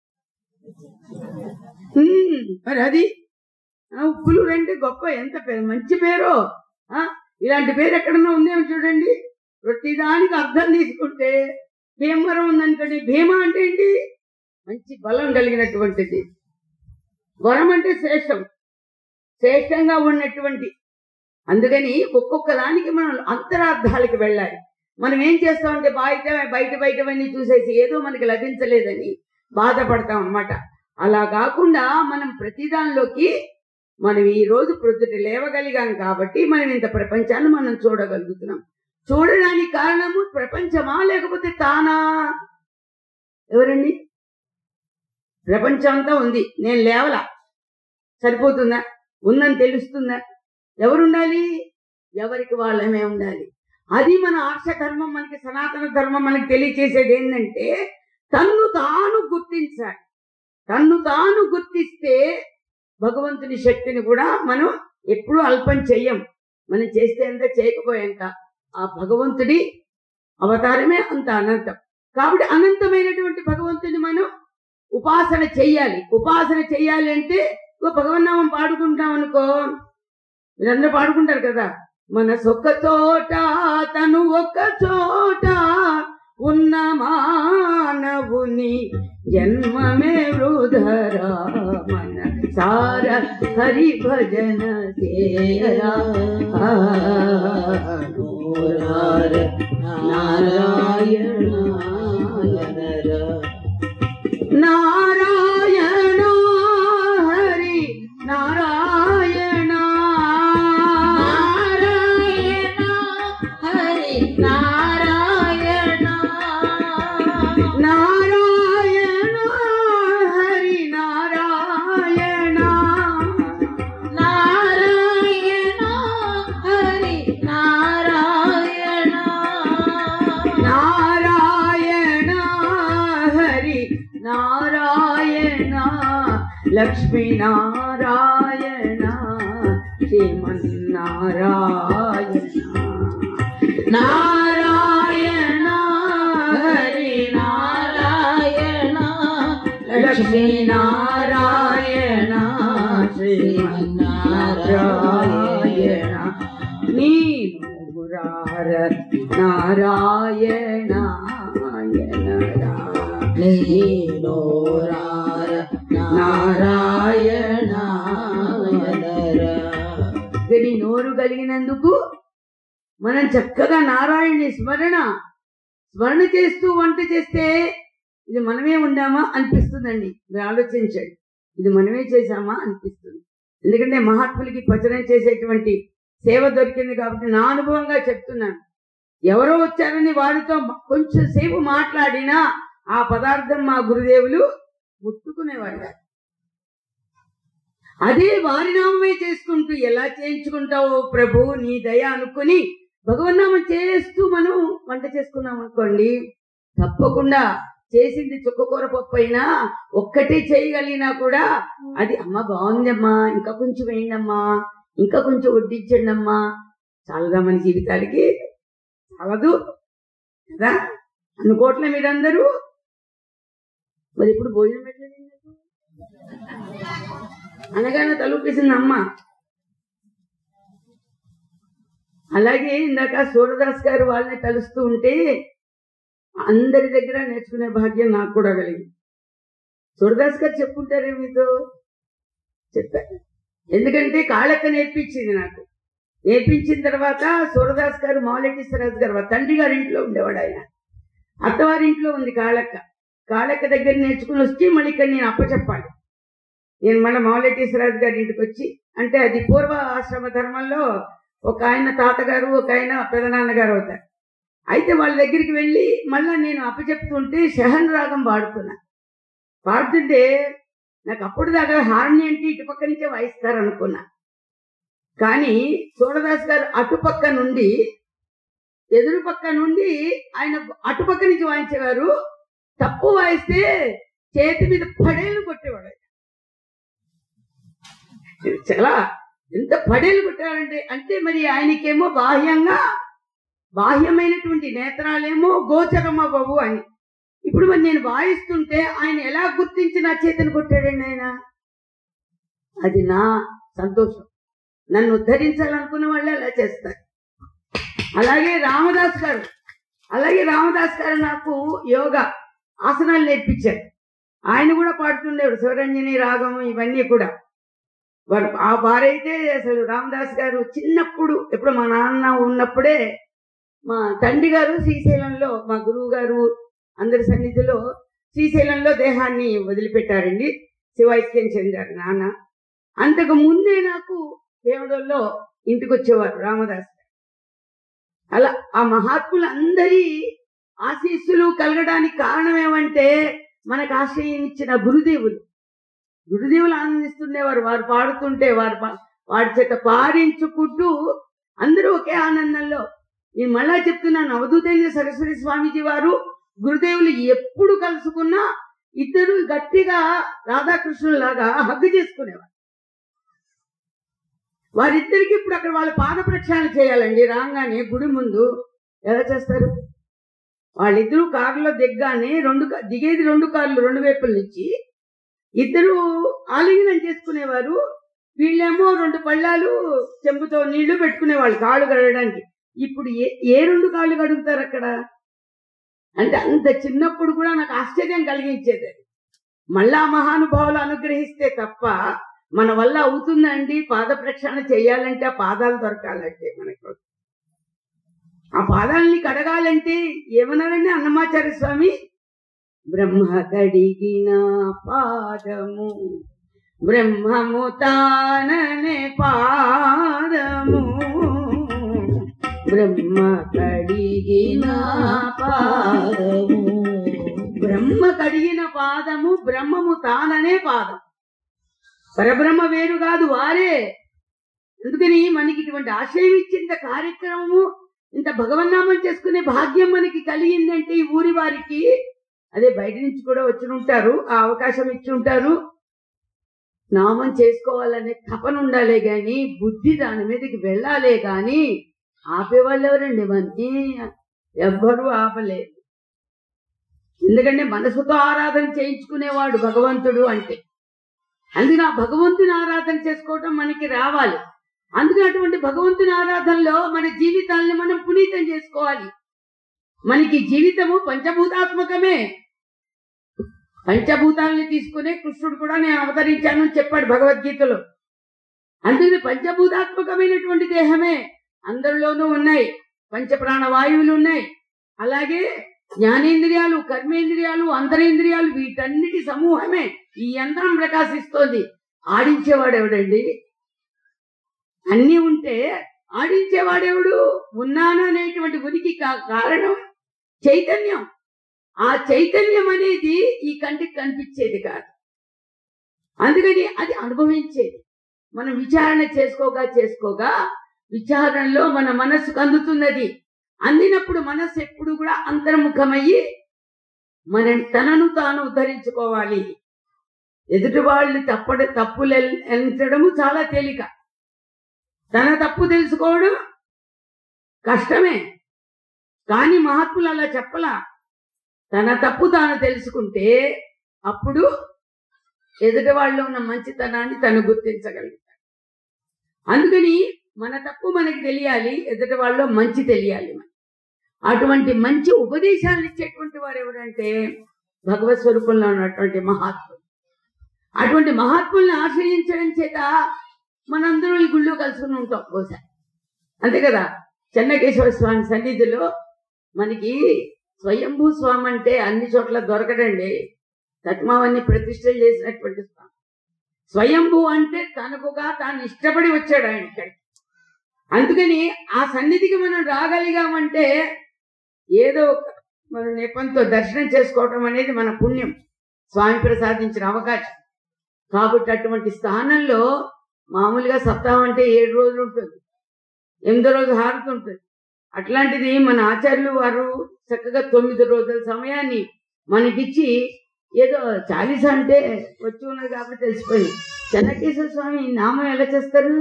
హ్మ్, మరి అది ఆ, ఉప్పులు అంటే గొప్ప ఎంత పే- మంచి పేరు ఆ, ఇలాంటి పేరు ఎక్కడన్నా ఉందేమో చూడండి ప్రతిదానికి అర్థం తీసుకుంటే భీమవరం ఉందనుకోండి భీమ అంటే ఏంటి మంచి బలం కలిగినటువంటిది వరం అంటే శ్రేష్టం శ్రేష్టంగా ఉన్నటువంటి అందుకని ఒక్కొక్క దానికి మనం అంతరార్థాలకు వెళ్ళాలి మనం ఏం చేస్తామంటే బయట బయట బయటవన్నీ చూసేసి ఏదో మనకి లభించలేదని బాధపడతాం అన్నమాట అలా కాకుండా మనం ప్రతిదానిలోకి మనం ఈ రోజు ప్రొద్దుట లేవగలిగాం కాబట్టి మనం ఇంత ప్రపంచాన్ని మనం చూడగలుగుతున్నాం చూడడానికి కారణము ప్రపంచమా లేకపోతే తానా ఎవరండి ప్రపంచం అంతా ఉంది నేను లేవలా సరిపోతుందా ఉందని తెలుస్తుందా ఎవరు ఉండాలి ఎవరికి వాళ్ళమే ఉండాలి అది మన ఆర్ష ధర్మం మనకి సనాతన ధర్మం మనకి తెలియచేసేది ఏంటంటే తన్ను తాను గుర్తించాలి తన్ను తాను గుర్తిస్తే భగవంతుని శక్తిని కూడా మనం ఎప్పుడూ అల్పం చెయ్యం మనం చేస్తే ఎంత చేయకపోయేంత ఆ భగవంతుడి అవతారమే అంత అనంతం కాబట్టి అనంతమైనటువంటి భగవంతుని మనం ఉపాసన చెయ్యాలి ఉపాసన చెయ్యాలి అంటే ఓ భగవన్నామం పాడుకుంటాం అనుకో మీరందరూ పాడుకుంటారు కదా మన ఒక్క చోట తను ఒక చోట ఉన్న మానవుని జన్మమే వృధరా మన సార హరి భజన చేయరా మురార నారాయణ నారాయణ హరి నారాయణ నారాయణ హరి నారాయణ నారాయణ హరి నారాయణ నారాయణ హరి నారాయణ నారాయణ హరి నారాయణ లక్ష్మీ నారాయణ శ్రీమన్నారాయణ నారాయణ హరి నారాయణ లక్ష్మీ నారాయణ శ్రీమన్నారాయణ నీను మురార నారాయణ నీనోరార నారాయణ గడి నోరు కలిగినందుకు మనం చక్కగా నారాయణి స్మరణ స్మరణ చేస్తూ వంట చేస్తే ఇది మనమే ఉండామా అనిపిస్తుందండి మీరు ఆలోచించండి ఇది మనమే చేశామా అనిపిస్తుంది ఎందుకంటే మహాత్ములకి పచనం చేసేటువంటి సేవ దొరికింది కాబట్టి నా అనుభవంగా చెప్తున్నాను ఎవరో వచ్చారని వారితో కొంచెం సేపు మాట్లాడినా ఆ పదార్థం మా గురుదేవులు ముట్టుకునేవారు కాదు. అదే వారి నామమే చేసుకుంటూ ఎలా చేయించుకుంటావో ప్రభు నీ దయ అనుకుని భగవన్నామం చేస్తూ మనం వంట చేసుకున్నాం అనుకోండి తప్పకుండా చేసింది చుక్కకూర పప్పు అయినా ఒక్కటే చేయగలిగినా కూడా అది అమ్మ బాగుందమ్మా ఇంకా కొంచెం వేయండమ్మా ఇంకా కొంచెం వడ్డించండి అమ్మా చాలదా మన జీవితాలకి చాలదు కదా అనుకోవట్లే మీరందరూ మరి ఇప్పుడు భోజనం పెట్టలేదు ఎందుకు? అనగానే తలుపేసింది అమ్మ అలాగే ఇందాక సూరదాస్ గారు వాళ్ళని తలుస్తూ ఉంటే అందరి దగ్గర నేర్చుకునే భాగ్యం నాకు కూడా కలిగింది సూరదాస్ గారు చెప్పుంటారే మీతో చెప్పారు ఎందుకంటే కాళక్క నేర్పించింది నాకు నేర్పించిన తర్వాత సూరదాస్ గారు మాలెటీశ్వరరాజు గారు వాళ్ళ తండ్రి గారి ఇంట్లో ఉండేవాడు ఆయన అత్తవారింట్లో ఉంది కాళక్క కాళక్క దగ్గర నేర్చుకుని వస్తే మళ్ళీ ఇక్కడ నేను అప్పచెప్పాలి నేను మళ్ళీ మాలెటీశ్వరరాజు గారి ఇంటికి వచ్చి అంటే అది పూర్వ ఆశ్రమ ధర్మంలో ఒక ఆయన తాతగారు ఒక ఆయన పెదనాన్నగారు అవుతారు అయితే వాళ్ళ దగ్గరికి వెళ్ళి మళ్ళా నేను అప్పచెప్తుంటే షహన్ రాగం పాడుతున్నా పాడుతుంటే నాకు అప్పుడు దాకా హార్ని అంటే ఇటుపక్క నుంచే వాయిస్తారు అనుకున్నా కానీ సూరదాస్ గారు అటుపక్క నుండి ఎదురు పక్క నుండి ఆయన అటుపక్క నుంచి వాయించేవారు తప్పు వాయిస్తే చేతి మీద పడేలు కొట్టేవాడు ఆయన. చాలా ఎంత పడేలు కొట్టారంటే అంటే మరి ఆయనకేమో బాహ్యంగా బాహ్యమైనటువంటి నేత్రాలేమో గోచరమ్మ బాబు అని ఇప్పుడు మరి నేను వాయిస్తుంటే ఆయన ఎలా గుర్తించి నా చేతిని కొట్టాడండి ఆయన అది నా సంతోషం నన్ను ఉద్ధరించాలనుకున్న వాళ్ళు అలా చేస్తారు అలాగే రామదాస్ గారు అలాగే రామదాస్ గారు నాకు యోగా ఆసనాలు నేర్పించారు ఆయన కూడా పాడుతుండేవాడు శివరంజని రాగం ఇవన్నీ కూడా వారు ఆ వారైతే అసలు రామదాస్ గారు చిన్నప్పుడు ఎప్పుడు మా నాన్న ఉన్నప్పుడే మా తండ్రి గారు శ్రీశైలంలో మా గురువు గారు అందరి సన్నిధిలో శ్రీశైలంలో దేహాన్ని వదిలిపెట్టారండి శివైక్యం చెందారు నాన్న అంతకు ముందే నాకు దేవుడల్లో ఇంటికి వచ్చేవారు రామదాస్ గారు. అలా ఆ మహాత్ములందరి ఆశీస్సులు కలగడానికి కారణం ఏమంటే మనకు ఆశ్రయం ఇచ్చిన గురుదేవులు గురుదేవులు ఆనందిస్తుండేవారు వారు పాడుతుంటే వారు పా- వాడి చేత పాడించుకుంటూ అందరూ ఒకే ఆనందంలో నేను మళ్ళా చెప్తున్నాను అవధూతేంద్ర సరస్వతి స్వామీజీ వారు గురుదేవులు ఎప్పుడు కలుసుకున్నా ఇద్దరు గట్టిగా రాధాకృష్ణులాగా హగ్గు చేసుకునేవారు వారిద్దరికి ఇప్పుడు అక్కడ వాళ్ళ పాద ప్రక్షాళన చేయాలండి రాగానే గుడి ముందు ఎలా చేస్తారు వాళ్ళిద్దరూ కారులో దిగ్గానే రెండు కా- దిగేది రెండు కార్లు రెండు వైపుల నుంచి ఇద్దరు ఆలింగనం చేసుకునేవారు వీళ్ళేమో రెండు పళ్ళాలు చెంబుతో నీళ్లు పెట్టుకునేవాళ్ళు కాళ్ళు కడగడానికి ఇప్పుడు ఏ ఏ రెండు కాళ్ళు కడుగుతారు అక్కడ అంటే అంత చిన్నప్పుడు కూడా నాకు ఆశ్చర్యం కలిగించేది అది. మళ్ళా మహానుభావులు అనుగ్రహిస్తే తప్ప మన వల్ల అవుతుందండి పాద ప్రక్షాళన చేయాలంటే ఆ పాదాలు దొరకాలంటే మనకు పాదాలని కడగాలంటే ఏమన్నారండి అన్నమాచార్య స్వామి బ్రహ్మ కడిగిన పాదము బ్రహ్మము తాననే పాదము బ్రహ్మ కడిగిన పాదము బ్రహ్మ కడిగిన పాదము బ్రహ్మము తాననే పాదం పరబ్రహ్మ వేరు కాదు వారే అందుకని మనకి ఇటువంటి ఆశయం ఇచ్చేంత కార్యక్రమము ఇంత భగవన్నామం చేసుకునే భాగ్యం మనకి కలిగిందంటే ఈ ఊరి వారికి అదే బయట నుంచి కూడా వచ్చి ఉంటారు ఆ అవకాశం ఇచ్చి ఉంటారు నామం చేసుకోవాలనే తపన ఉండాలే గాని బుద్ధి దాని మీదకి వెళ్ళాలే గాని ఆపేవాళ్ళు ఎవరండి మనకి ఎవ్వరూ ఆపలేదు ఎందుకంటే మనసుతో ఆరాధన చేయించుకునేవాడు భగవంతుడు అంటే అందుకని ఆ భగవంతుని ఆరాధన చేసుకోవటం మనకి రావాలి అందుకని అటువంటి భగవంతుని ఆరాధనలో మన జీవితాన్ని మనం పునీతం చేసుకోవాలి మనకి జీవితము పంచభూతాత్మకమే పంచభూతాలని తీసుకునే కృష్ణుడు కూడా నేను అవతరించాను అని చెప్పాడు భగవద్గీతలో అందుకని పంచభూతాత్మకమైనటువంటి దేహమే అందరిలోనూ ఉన్నాయి పంచ ప్రాణ వాయువులు ఉన్నాయి అలాగే జ్ఞానేంద్రియాలు కర్మేంద్రియాలు అంతరేంద్రియాలు వీటన్నిటి సమూహమే ఈ యంత్రం ప్రకాశిస్తోంది ఆడించేవాడు ఎవడండి అన్ని ఉంటే ఆడించేవాడెవడు ఉన్నాను అనేటువంటి ఉనికి కా- కారణం చైతన్యం ఆ చైతన్యం అనేది ఈ కంటికి కనిపించేది కాదు అందుకని అది అనుభవించేది మనం విచారణ చేసుకోగా చేసుకోగా విచారణలో మన మనస్సుకు అందుతున్నది అందినప్పుడు మనస్సు ఎప్పుడు కూడా అంతర్ముఖమయ్యి మన తనను తాను ఉద్ధరించుకోవాలి ఎదుటి వాళ్ళు తప్పడ తప్పులు ఎల్- ఎంచడము చాలా తేలిక తన తప్పు తెలుసుకోవడం కష్టమే కానీ మహాత్ములు అలా చెప్పలా తన తప్పు తాను తెలుసుకుంటే అప్పుడు ఎదుటి వాళ్ళు ఉన్న మంచితనాన్ని తను గుర్తించగలుగుతాడు అందుకని మన తప్పు మనకి తెలియాలి ఎదుటి వాళ్ళలో మంచి తెలియాలి మనకి. అటువంటి మంచి ఉపదేశాలు ఇచ్చేటువంటి వారు ఎవరంటే భగవత్ స్వరూపంలో ఉన్నటువంటి మహాత్ములు అటువంటి మహాత్ముల్ని ఆశ్రయించడం చేత మనందరూ ఈ గుళ్ళో కలుసుకుని ఉంటాం బహుశా అంతే కదా చెన్నకేశవ స్వామి సన్నిధిలో మనకి స్వయంభూ స్వామి అంటే అన్ని చోట్ల దొరకడండి తత్మావన్ని ప్రతిష్టలు చేసినటువంటి స్వామి స్వయంభూ అంటే తనకుగా తాను ఇష్టపడి వచ్చాడు ఆయన ఇక్కడికి అందుకని ఆ సన్నిధికి మనం రాగలిగామంటే ఏదో ఒక మన నెపంతో దర్శనం చేసుకోవటం అనేది మన పుణ్యం స్వామి ప్రసాదించిన అవకాశం కాబట్టి అటువంటి స్థానంలో మామూలుగా సప్తాహం అంటే ఏడు రోజులు ఉంటుంది ఎనిమిదో రోజు హారతి ఉంటుంది అట్లాంటిది మన ఆచార్యులు వారు చక్కగా తొమ్మిది రోజుల సమయాన్ని మనకిచ్చి ఏదో చాలీస అంటే వచ్చి ఉన్నది కాబట్టి తెలిసిపోయింది చెన్నకేశ్వర స్వామి నామం ఎలా చేస్తారు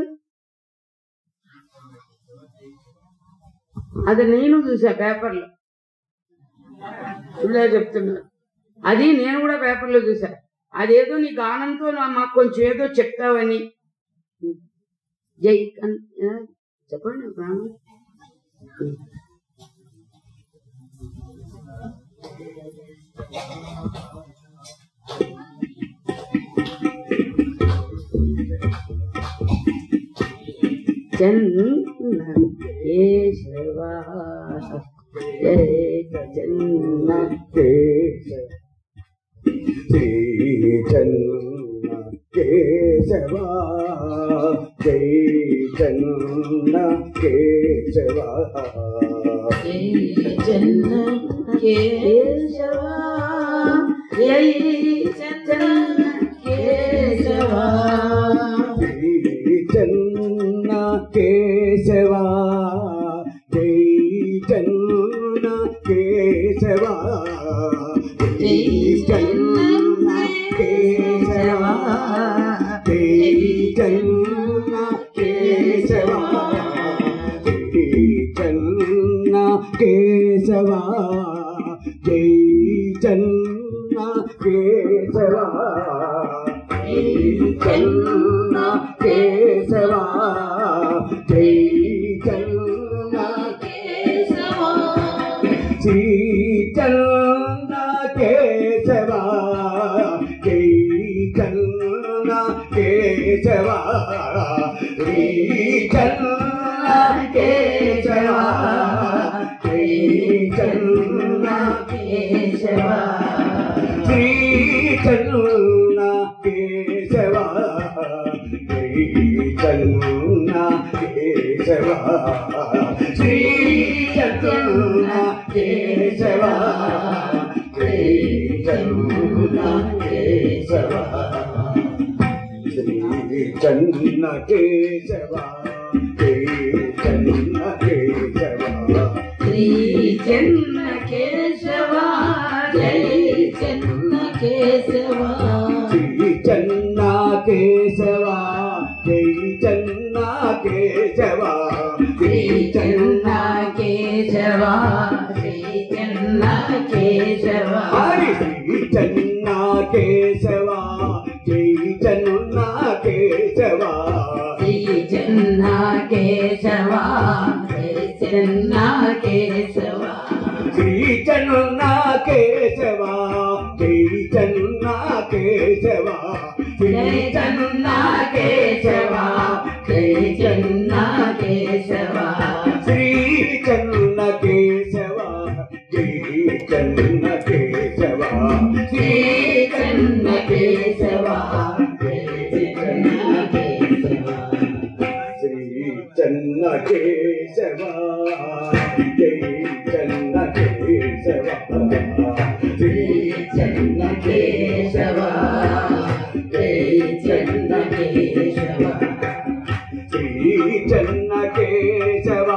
అది నేను చూసా పేపర్లో ఇలా చెప్తున్నారు అది నేను కూడా పేపర్లో చూసా అదేదో నీ గానంతో నా- మాకు కొంచెం ఏదో చెప్తావని జై కన్- ఆ, చెప్పండి బ్రాహ్మణ్ చన్న కేశవ జయ చన్న కేశవ శ్రీ చన్న కేశవ జై చన్న కేశవ జన్న కేశవ జై చంద్ర కేశవ శ్రీ చన్న కేశవ జై చన్న కేశవ జై చన్న కేశవ జై చన్న కేశవ జై చన్న కేశవ జై చన్న కేశవ జై చన్న కేశవ జై చన్న కేశవ శ్రీ చన్న కేశవ జై చన్న కేశవ శ్రీ చన్న కేశవ శ్రీ చంద్రున కేశవ శ్రీ చంద్రున కేశవ శ్రీ చన్న కేశవ శ్రీ చన్న కేశవ శ్రీ చెన్న కేశవ జై చెన్న కేశవ శ్రీ చన్న కేశవ జై చన్న కేశవ శ్రీ చెన్న కేశవ శ్రీ చెన్న కేశవ హరి శ్రీ చన్న కేశవ జై చన్న కేశవ శ్రీ చెన్న కేశవ శ్రీ చెన్న కేశవ శ్రీ చన్న కేశవ జై చన్న కేశవ జై చెన్న కేశవ జై చెన్న కేశవ శ్రీ చన్న కేశవ జై చన్న కేశవ శ్రీ చెన్న కేశవ జై చెన్న కేశవ శ్రీ చన్న కేశవ జై చన్న కేశవ శ్రీ చెన్న కేశవ జై చెన్న కేశవ శ్రీ చన్న కేశవ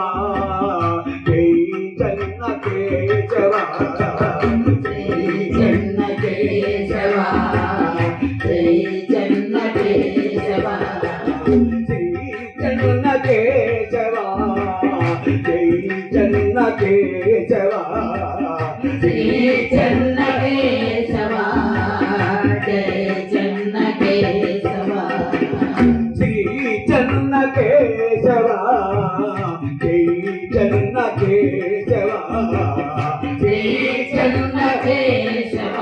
జై చన్న కేశవ శ్రీ చెన్న కేశవ జై చెన్న కేశవ శ్రీ చన్న కేశవ జై చన్న కేశవ శ్రీ చెన్న కేశవ జై చెన్న కేశవ శ్రీ చన్న కేశవ జై చన్న కేశవ శ్రీ చెన్న కేశవ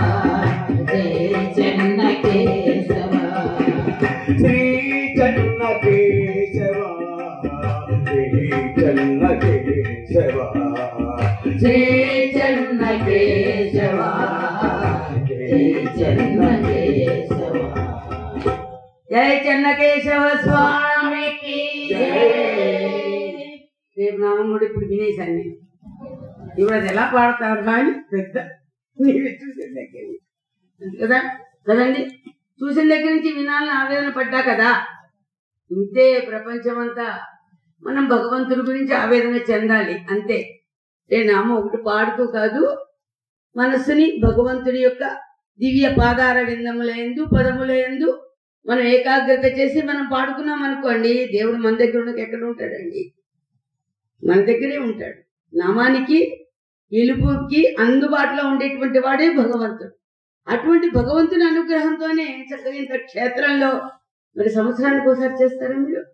జై చెన్న కేశవ శ్రీ చన్న కేశవ శ్రీ చన్న కేశవ శ్రీ చెన్న కేశవ జై చెన్న కేశవ జై చెన్నకేశవ స్వామికి జై. రేపు నామం కూడా ఇప్పుడు వినేశాను నేను ఇప్పుడు అది ఎలా పాడతారు కానీ పెద్ద నీవే చూసిన దగ్గర నుంచి. కదా కదండి చూసిన దగ్గర నుంచి వినాలని ఆవేదన పడ్డా కదా ఇంతే ప్రపంచమంతా మనం భగవంతుడి గురించి ఆవేదన చెందాలి అంతే ఏ నామం ఒకటి పాడుతూ కాదు మనస్సుని భగవంతుడి యొక్క దివ్య పాదార విందములందు పదములందు మనం ఏకాగ్రత చేసి మనం పాడుకున్నాం అనుకోండి దేవుడు మన దగ్గర ఉండక ఎక్కడ ఉంటాడండి మన దగ్గరే ఉంటాడు నామానికి పిలుపుకి అందుబాటులో ఉండేటువంటి వాడే భగవంతుడు అటువంటి భగవంతుని అనుగ్రహంతోనే చక్కగా ఇంత క్షేత్రంలో మరి సంవత్సరానికి ఒకసారి చేస్తారా మీరు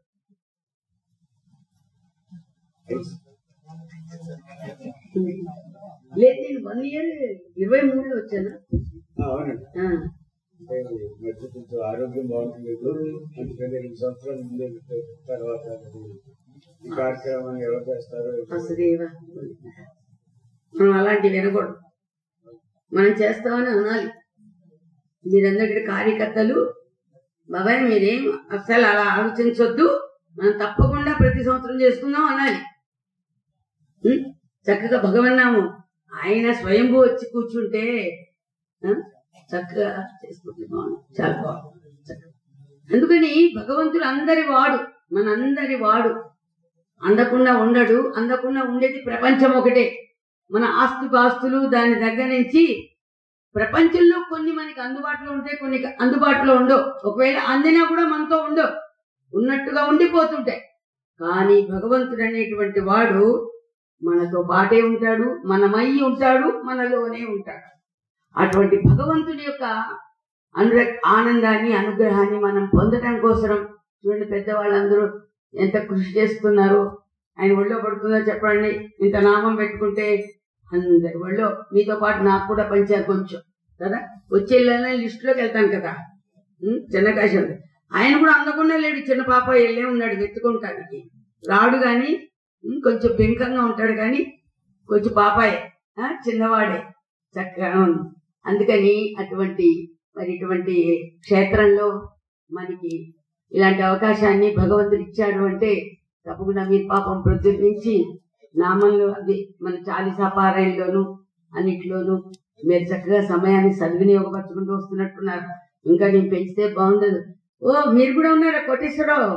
లేదు నేను వన్ ఇయర్ ఇరవై మూడులో వచ్చాను అవునండి ఆ, మధ్య కొంచెం ఆరోగ్యం బాగుంటలేదు అందుకని రెండు సంవత్సరాల ముందే పెట్టారు. తర్వాత ఈ కార్యక్రమాన్ని ఎవరు చేస్తారో వసుదేవ మనం అలాంటివి వినకూడదు మనం చేస్తామని అనాలి మీరందరి కార్యకర్తలు బాబాయ్ మీరేం అసలు అలా ఆలోచించొద్దు మనం తప్పకుండా ప్రతి సంవత్సరం చేసుకుందాం అనాలి ఉం? చక్కగా భగవన్నాము ఆయన స్వయంభూ వచ్చి కూర్చుంటే ఆ, చక్కగా చేసుకుంటే బాగుంది చాలా బాగుంది చక్కగా. అందుకని భగవంతుడు అందరి వాడు మనందరి వాడు అందకుండా ఉండడు అందకుండా ఉండేది ప్రపంచం ఒకటే మన ఆస్తి పాస్తులు దాని దగ్గర నుంచి ప్రపంచంలో కొన్ని మనకి అందుబాటులో ఉంటాయి కొన్ని అందుబాటులో ఉండవు ఒకవేళ అందినా కూడా మనతో ఉండవు ఉన్నట్టుగా ఉండిపోతుంటాయి కానీ భగవంతుడు అనేటువంటి వాడు మనతో పాటే ఉంటాడు మనమై ఉంటాడు మనలోనే ఉంటాడు అటువంటి భగవంతుని యొక్క అను ఆనందాన్ని అనుగ్రహాన్ని మనం పొందడం కోసం చూడండి పెద్దవాళ్ళందరూ ఎంత కృషి చేస్తున్నారో ఆయన ఒళ్ళో పడుతుందో చెప్పండి ఇంత నామం పెట్టుకుంటే అందరి ఒళ్ళో మీతో పాటు నాకు కూడా పంచారు కొంచెం కదా వచ్చే లిస్టులోకి వెళ్తాను కదా ఉం? చిన్న కాశం ఆయన కూడా అందకుండా లేడు చిన్న పాప వెళ్ళే ఉన్నాడు వెతుకుంటానికి రాడు గాని ఉం, కొంచెం బెంకంగా ఉంటాడు కానీ కొంచెం పాపాయే ఆ, చిన్నవాడే చక్కగా ఉంది అందుకని అటువంటి మరి ఇటువంటి క్షేత్రంలో మనకి ఇలాంటి అవకాశాన్ని భగవంతుడు ఇచ్చాడు అంటే తప్పకుండా మీరు పాపం ప్రొద్దున నుంచి నామంలో అది మన చాలీసా పారాయణలోను అన్నిట్లోనూ మీరు చక్కగా సమయాన్ని సద్వినియోగపరచుకుంటూ వస్తున్నట్టున్నారు ఇంకా నేను పెంచితే బాగుండదు ఓ మీరు కూడా ఉన్నారా కోటేశ్వరరావు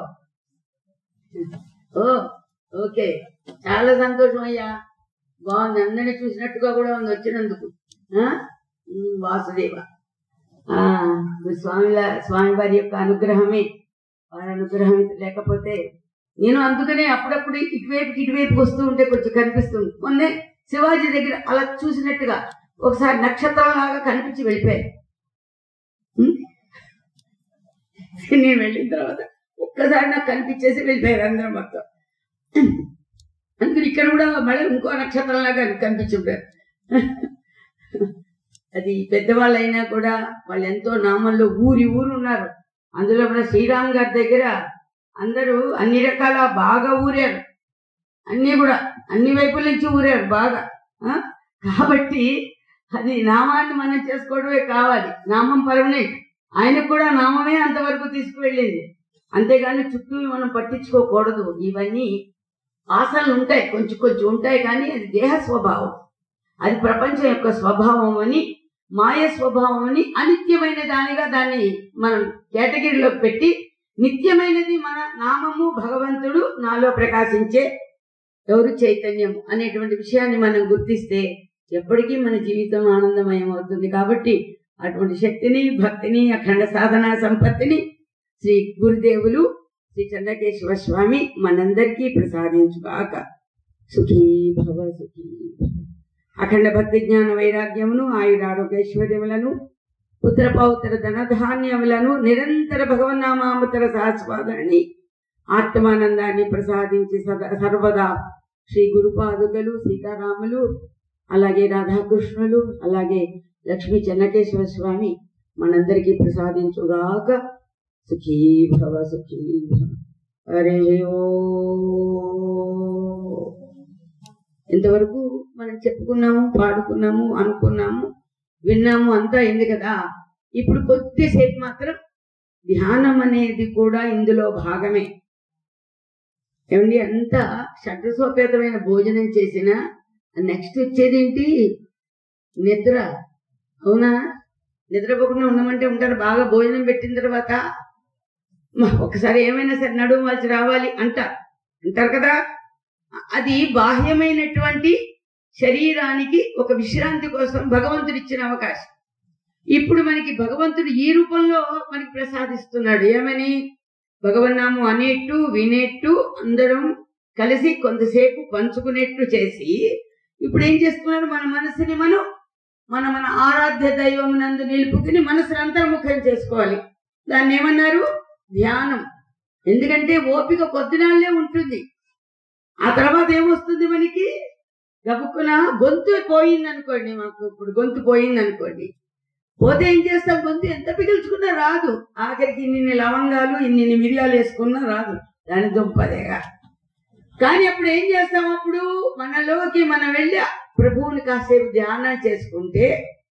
ఓ ఓకే చాలా సంతోషం అయ్యా బాగుంది అందరినీ చూసినట్టుగా కూడా ఉంది వచ్చినందుకు ఆ? ఉమ్, వాసుదేవ ఆ మీ స్వామిల స్వామి వారి యొక్క అనుగ్రహమే వారి అనుగ్రహం లేకపోతే నేను అందుకనే అప్పుడప్పుడు ఇటువైపు ఇటువైపు వస్తూ ఉంటే కొంచెం కనిపిస్తుంది మొన్నే శివాజీ దగ్గర అలా చూసినట్టుగా ఒకసారి నక్షత్రం లాగా కనిపించి వెళ్ళిపోయాయి ఉమ్? నేను వెళ్ళిన తర్వాత ఒక్కసారి నాకు కనిపించేసి వెళ్ళిపోయారు అందరం మొత్తం అందుకని ఇక్కడ కూడా మళ్ళీ ఇంకో నక్షత్రం లాగా కనిపించుంటారు అది పెద్దవాళ్ళైనా కూడా వాళ్ళు ఎంతో నామంలో ఊరి ఊరు ఉన్నారు అందులో మన శ్రీరామ్ గారి దగ్గర అందరూ అన్ని రకాల బాగా ఊరారు అన్ని కూడా అన్ని వైపుల నుంచి ఊరారు బాగా ఆ? కాబట్టి అది నామాన్ని మనం చేసుకోవడమే కావాలి నామం పర్మనెంట్ ఆయనకు కూడా నామమే అంతవరకు తీసుకువెళ్ళింది అంతేగాని చుట్టూ మనం పట్టించుకోకూడదు ఇవన్నీ ఆశలు ఉంటాయి కొంచెం కొంచెం ఉంటాయి కానీ అది దేహ స్వభావం అది ప్రపంచం యొక్క స్వభావం అని మాయ స్వభావం అని అనిత్యమైన దానిగా దాన్ని మనం కేటగిరీలో పెట్టి నిత్యమైనది మన నామము భగవంతుడు నాలో ప్రకాశించే ఎవరు చైతన్యం అనేటువంటి విషయాన్ని మనం గుర్తిస్తే ఎప్పటికీ మన జీవితం ఆనందమయం అవుతుంది కాబట్టి అటువంటి శక్తిని భక్తిని అఖండ సాధన సంపత్తిని శ్రీ గురుదేవులు శ్రీ చంద్రకేశ్వర స్వామి మనందరికీ ప్రసాదించుగాక సుఖీ భవ సుఖీ భవ. అఖండ భక్తి జ్ఞాన వైరాగ్యమును ఆయురారోగ్యైశ్వర్యములను పుత్ర పౌత్ర ధనధాన్యములను నిరంతర భగవన్నామామతర సహస్వాదాన్ని ఆత్మానందాన్ని ప్రసాదించి సదా సర్వదా శ్రీ గురుపాదుకలు సీతారాములు అలాగే రాధాకృష్ణులు అలాగే లక్ష్మీ చెన్నకేశ్వర స్వామి మనందరికీ ప్రసాదించుగాక సుఖీ భవ సుఖీ భవ హరే ఓ ఇంతవరకు మనం చెప్పుకున్నాము పాడుకున్నాము అనుకున్నాము విన్నాము అంతా అయింది కదా ఇప్పుడు కొద్దిసేపు మాత్రం ధ్యానం అనేది కూడా ఇందులో భాగమే ఏమండి అంత షడ్రసోపేతమైన భోజనం చేసిన నెక్స్ట్ వచ్చేది ఏంటి నిద్ర అవునా నిద్రపోకుండా ఉండమంటే ఉంటారు బాగా భోజనం పెట్టిన తర్వాత "మ, ఒకసారి ఏమైనా సరే నడుము వాల్చి రావాలి అంటారు అంటారు కదా అది బాహ్యమైనటువంటి శరీరానికి ఒక విశ్రాంతి కోసం భగవంతుడు ఇచ్చిన అవకాశం ఇప్పుడు మనకి భగవంతుడు ఈ రూపంలో మనకి ప్రసాదిస్తున్నాడు ఏమని భగవన్నాము అనేట్టు వినేట్టు అందరం కలిసి కొంతసేపు పంచుకునేట్టు చేసి ఇప్పుడు ఏం చేస్తున్నారు మన మనసుని మనం మన మన ఆరాధ్య దైవం నందు నిలుపుకుని మనసుని అంతర్ముఖం చేసుకోవాలి దాన్ని ఏమన్నారు ధ్యానం ఎందుకంటే ఓపిక కొద్ది నాళ్ళే ఉంటుంది ఆ తర్వాత ఏమొస్తుంది మనకి గబుక్కున గొంతు పోయింది అనుకోండి మాకు ఇప్పుడు గొంతు పోయింది అనుకోండి పోతే ఏం చేస్తాం గొంతు ఎంత పిగిల్చుకున్నా రాదు ఆఖరికి ఇన్ని లవంగాలు ఇన్ని మిరియాలు వేసుకున్నా రాదు దాని దుంపదేగా కానీ అప్పుడు ఏం చేస్తాం అప్పుడు మనలోకి మనం వెళ్ళి ప్రభువుని కాసేపు ధ్యానం చేసుకుంటే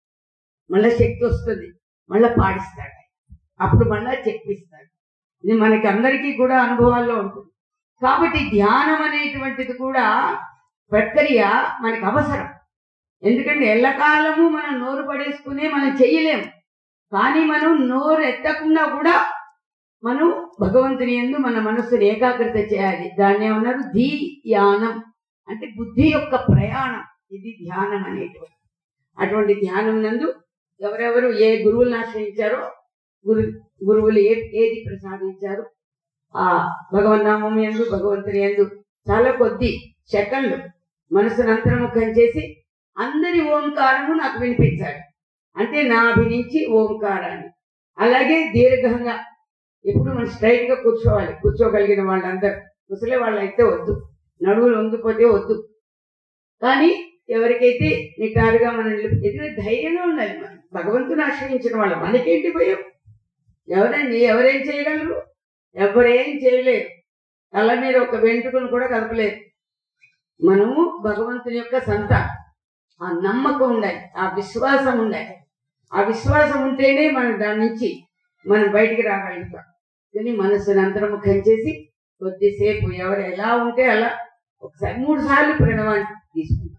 మళ్ళా శక్తి వస్తుంది మళ్ళా పాడిస్తాడు అప్పుడు మళ్ళా చెప్పిస్తాడు ఇది మనకి అందరికీ కూడా అనుభవాల్లో ఉంటుంది కాబట్టి ధ్యానం అనేటువంటిది కూడా ప్రక్రియ మనకు అవసరం ఎందుకంటే ఎల్లకాలము మనం నోరు పడేసుకునే మనం చెయ్యలేము కానీ మనం నోరు ఎత్తకుండా కూడా మనం భగవంతుని ఎందు మన మనస్సుని ఏకాగ్రత చేయాలి దాన్ని ఏమన్నారు ధ్యానం అంటే బుద్ధి యొక్క ప్రయాణం ఇది ధ్యానం అనేటువంటి అటువంటి ధ్యానం నందు ఎవరెవరు ఏ గురువులను ఆశ్రయించారో గురు గురువులు ఏ ఏది ప్రసాదించారు ఆ భగవన్నామం ఎందు భగవంతుని ఎందు చాలా కొద్ది సెకండ్లు మనసును అంతర్ముఖం చేసి అందరి ఓంకారము నాకు వినిపించాలి అంటే నాభి నుంచి ఓంకారాన్ని అలాగే దీర్ఘంగా ఎప్పుడు మనం స్ట్రైట్ గా కూర్చోవాలి కూర్చోగలిగిన వాళ్ళందరూ ముసలి వాళ్ళు అయితే వద్దు నడువులు వంగిపోతే వద్దు కానీ ఎవరికైతే నిటారుగా మనం నిలుపు- ఎందుకంటే ధైర్యంగా ఉండాలి మనం భగవంతుని ఆశ్రయించిన వాళ్ళు మనకేంటి భయం ఎవరండి ఎవరేం చేయగలరు ఎవరేం చేయలేరు తల మీద ఒక వెంట్రుకను కూడా కదపలేరు మనము భగవంతుని యొక్క సంత ఆ నమ్మకం ఉండాలి ఆ విశ్వాసం ఉండాలి ఆ విశ్వాసం ఉంటేనే మనం దాని నుంచి మనం బయటికి రాగలుగుతాం కానీ మనస్సును అంతర్ముఖం చేసి కొద్దిసేపు ఎవరు ఎలా ఉంటే అలా ఒకసారి మూడు సార్లు ప్రణవాన్ని తీసుకుంటాం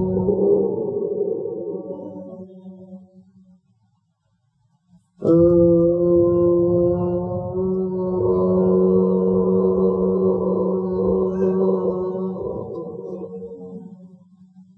ఓ